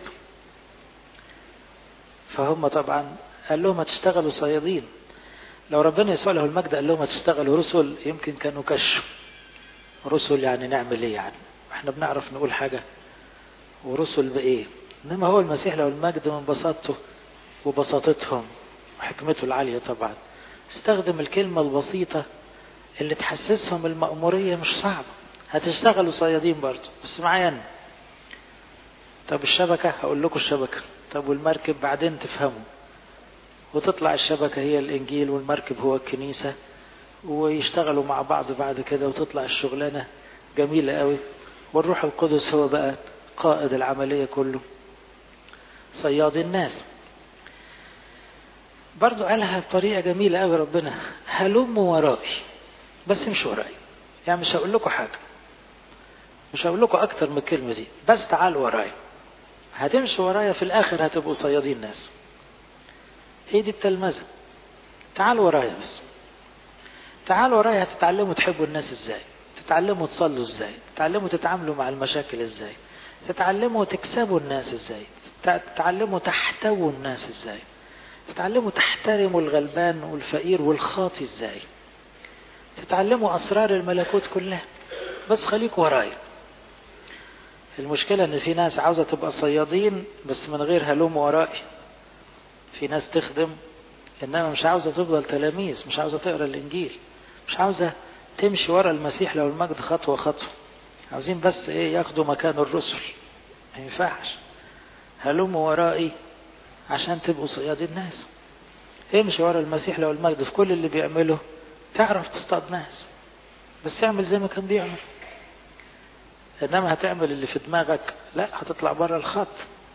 فهم طبعا قال لهم هتشتغلوا صيادين لو ربنا يسوع له المجد قال لهم هتشتغلوا رسل يمكن كانوا كشوا رسل يعني نعمل ايه يعني احنا بنعرف نقول حاجة ورسل بايه انما هو المسيح له المجد من بساطته وبساطتهم وحكمته العالية طبعا استخدم الكلمة البسيطة اللي تحسسهم المأمورية مش صعبة هتشتغلوا صيادين برضه بس معايا أنا طب الشبكة هقول لكم الشبكة طب والمركب بعدين تفهموا وتطلع الشبكة هي الإنجيل والمركب هو الكنيسة ويشتغلوا مع بعض بعد كده وتطلع الشغلانة جميلة قوي والروح القدس هو بقى قائد العملية كله صياد الناس برضو قالها بطريقة جميلة قوي ربنا هلموا ورائي بس مش ورائي يعني مش هقول لكم حاجة مش هقول لكم أكتر من الكلمة دي بس تعالوا ورايا هتمشوا ورايا في الآخر هتبقوا صيادين ناس هي دي التلمذة تعالوا ورايا بس تعالوا ورايا هتتعلموا تحبوا الناس ازاي تتعلموا تصلوا ازاي تتعلموا تتعاملوا مع المشاكل ازاي تتعلموا تكسبوا الناس ازاي تتعلموا تحتووا الناس ازاي تتعلموا تحترموا الغلبان والفقير والخاطي ازاي تتعلموا اسرار الملكوت كلها بس خليك ورايا المشكلة ان في ناس عاوزة تبقى صيادين بس من غير هلوم ورائي في ناس تخدم انما مش عاوزة تفضل تلاميذ مش عاوزة تقرا الانجيل مش عاوزة تمشي ورا المسيح لو المجد خطوة خطوة عاوزين بس ايه ياخدوا مكان الرسل ما ينفعش هلوموا ورائي عشان تبقوا صياد الناس امشي ورا المسيح لو المجد في كل اللي بيعمله تعرف تصطاد ناس بس اعمل زي ما كان بيعمل انما هتعمل اللي في دماغك لا هتطلع بره الخط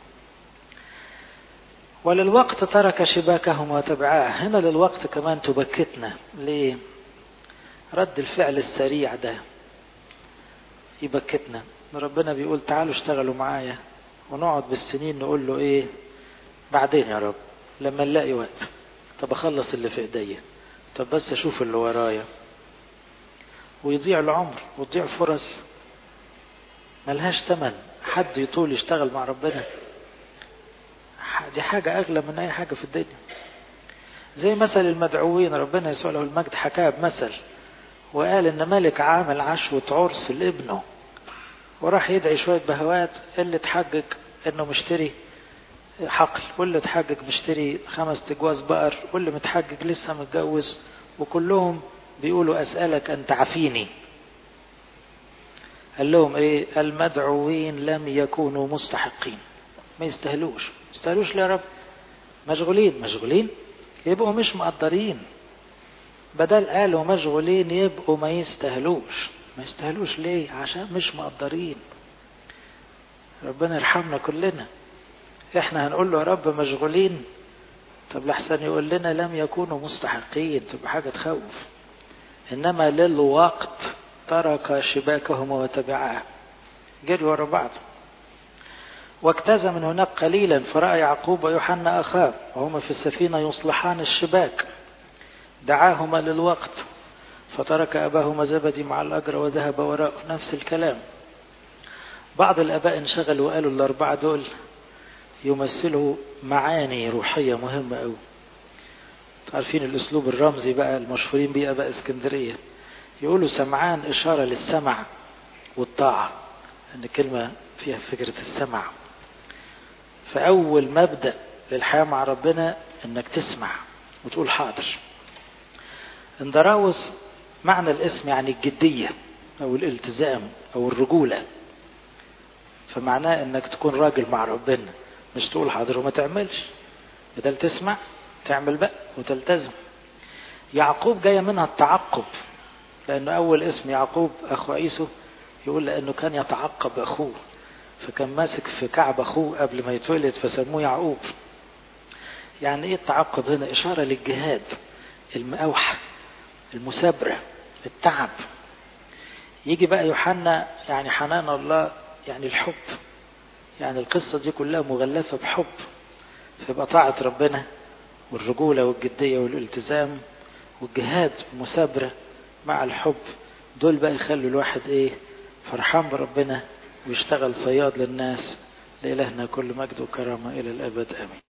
وللوقت ترك شباكهم وتبعاه هنا للوقت كمان تبكتنا ليه رد الفعل السريع ده يبكتنا ربنا بيقول تعالوا اشتغلوا معايا ونقعد بالسنين نقول له ايه بعدين يا رب لما نلاقي وقت طب اخلص اللي في ايديا طب بس اشوف اللي ورايا ويضيع العمر وتضيع فرص ملهاش تمن حد يطول يشتغل مع ربنا دي حاجة أغلى من أي حاجة في الدنيا زي مثل المدعوين ربنا يسوع له المجد حكاها بمثل وقال إن ملك عامل عشوة عرس لابنه وراح يدعي شوية بهوات اللي اتحجج إنه مشتري حقل واللي اتحجج مشتري خمس تجواز بقر واللي متحجج لسه متجوز وكلهم بيقولوا أسألك أن تعفيني قال لهم ايه المدعوين لم يكونوا مستحقين ما يستاهلوش ما يستاهلوش ليه يا رب مشغولين مشغولين يبقوا مش مقدرين بدل قالوا مشغولين يبقوا ما يستاهلوش ما يستاهلوش ليه عشان مش مقدرين ربنا يرحمنا كلنا احنا هنقول له يا رب مشغولين طب لحسن يقول لنا لم يكونوا مستحقين تبقى حاجة تخوف انما للوقت ترك شباكهما وتبعاه جري ورا بعض واجتاز من هناك قليلا فرأى يعقوب ويوحنا أخاه وهما في السفينة يصلحان الشباك دعاهما للوقت فترك أباهما زبدي مع الأجر وذهب وراءه نفس الكلام بعض الآباء انشغلوا وقالوا الأربعة دول يمثلوا معاني روحية مهمة أوي عارفين الأسلوب الرمزي بقى المشهورين بيه آباء اسكندرية يقولوا سمعان إشارة للسمع والطاعة أن كلمة فيها فكرة السمع فأول مبدأ للحياة مع ربنا أنك تسمع وتقول حاضر اندراوس معنى الاسم يعني الجدية أو الالتزام أو الرجولة فمعناه أنك تكون راجل مع ربنا مش تقول حاضر وما تعملش بدل تسمع تعمل بقى وتلتزم يعقوب جاية منها التعقب لأنه أول اسم يعقوب أخو عيسو يقول لأنه كان يتعقب أخوه فكان ماسك في كعب أخوه قبل ما يتولد فسموه يعقوب يعني إيه التعقب هنا إشارة للجهاد المأوحة المثابرة التعب يجي بقى يوحنا يعني حنان الله يعني الحب يعني القصة دي كلها مغلفة بحب فيبقى طاعة ربنا والرجولة والجدية والالتزام والجهاد المثابرة مع الحب دول بقى يخلوا الواحد ايه فرحان بربنا ويشتغل صياد للناس لإلهنا كل مجد وكرامة إلى الأبد آمين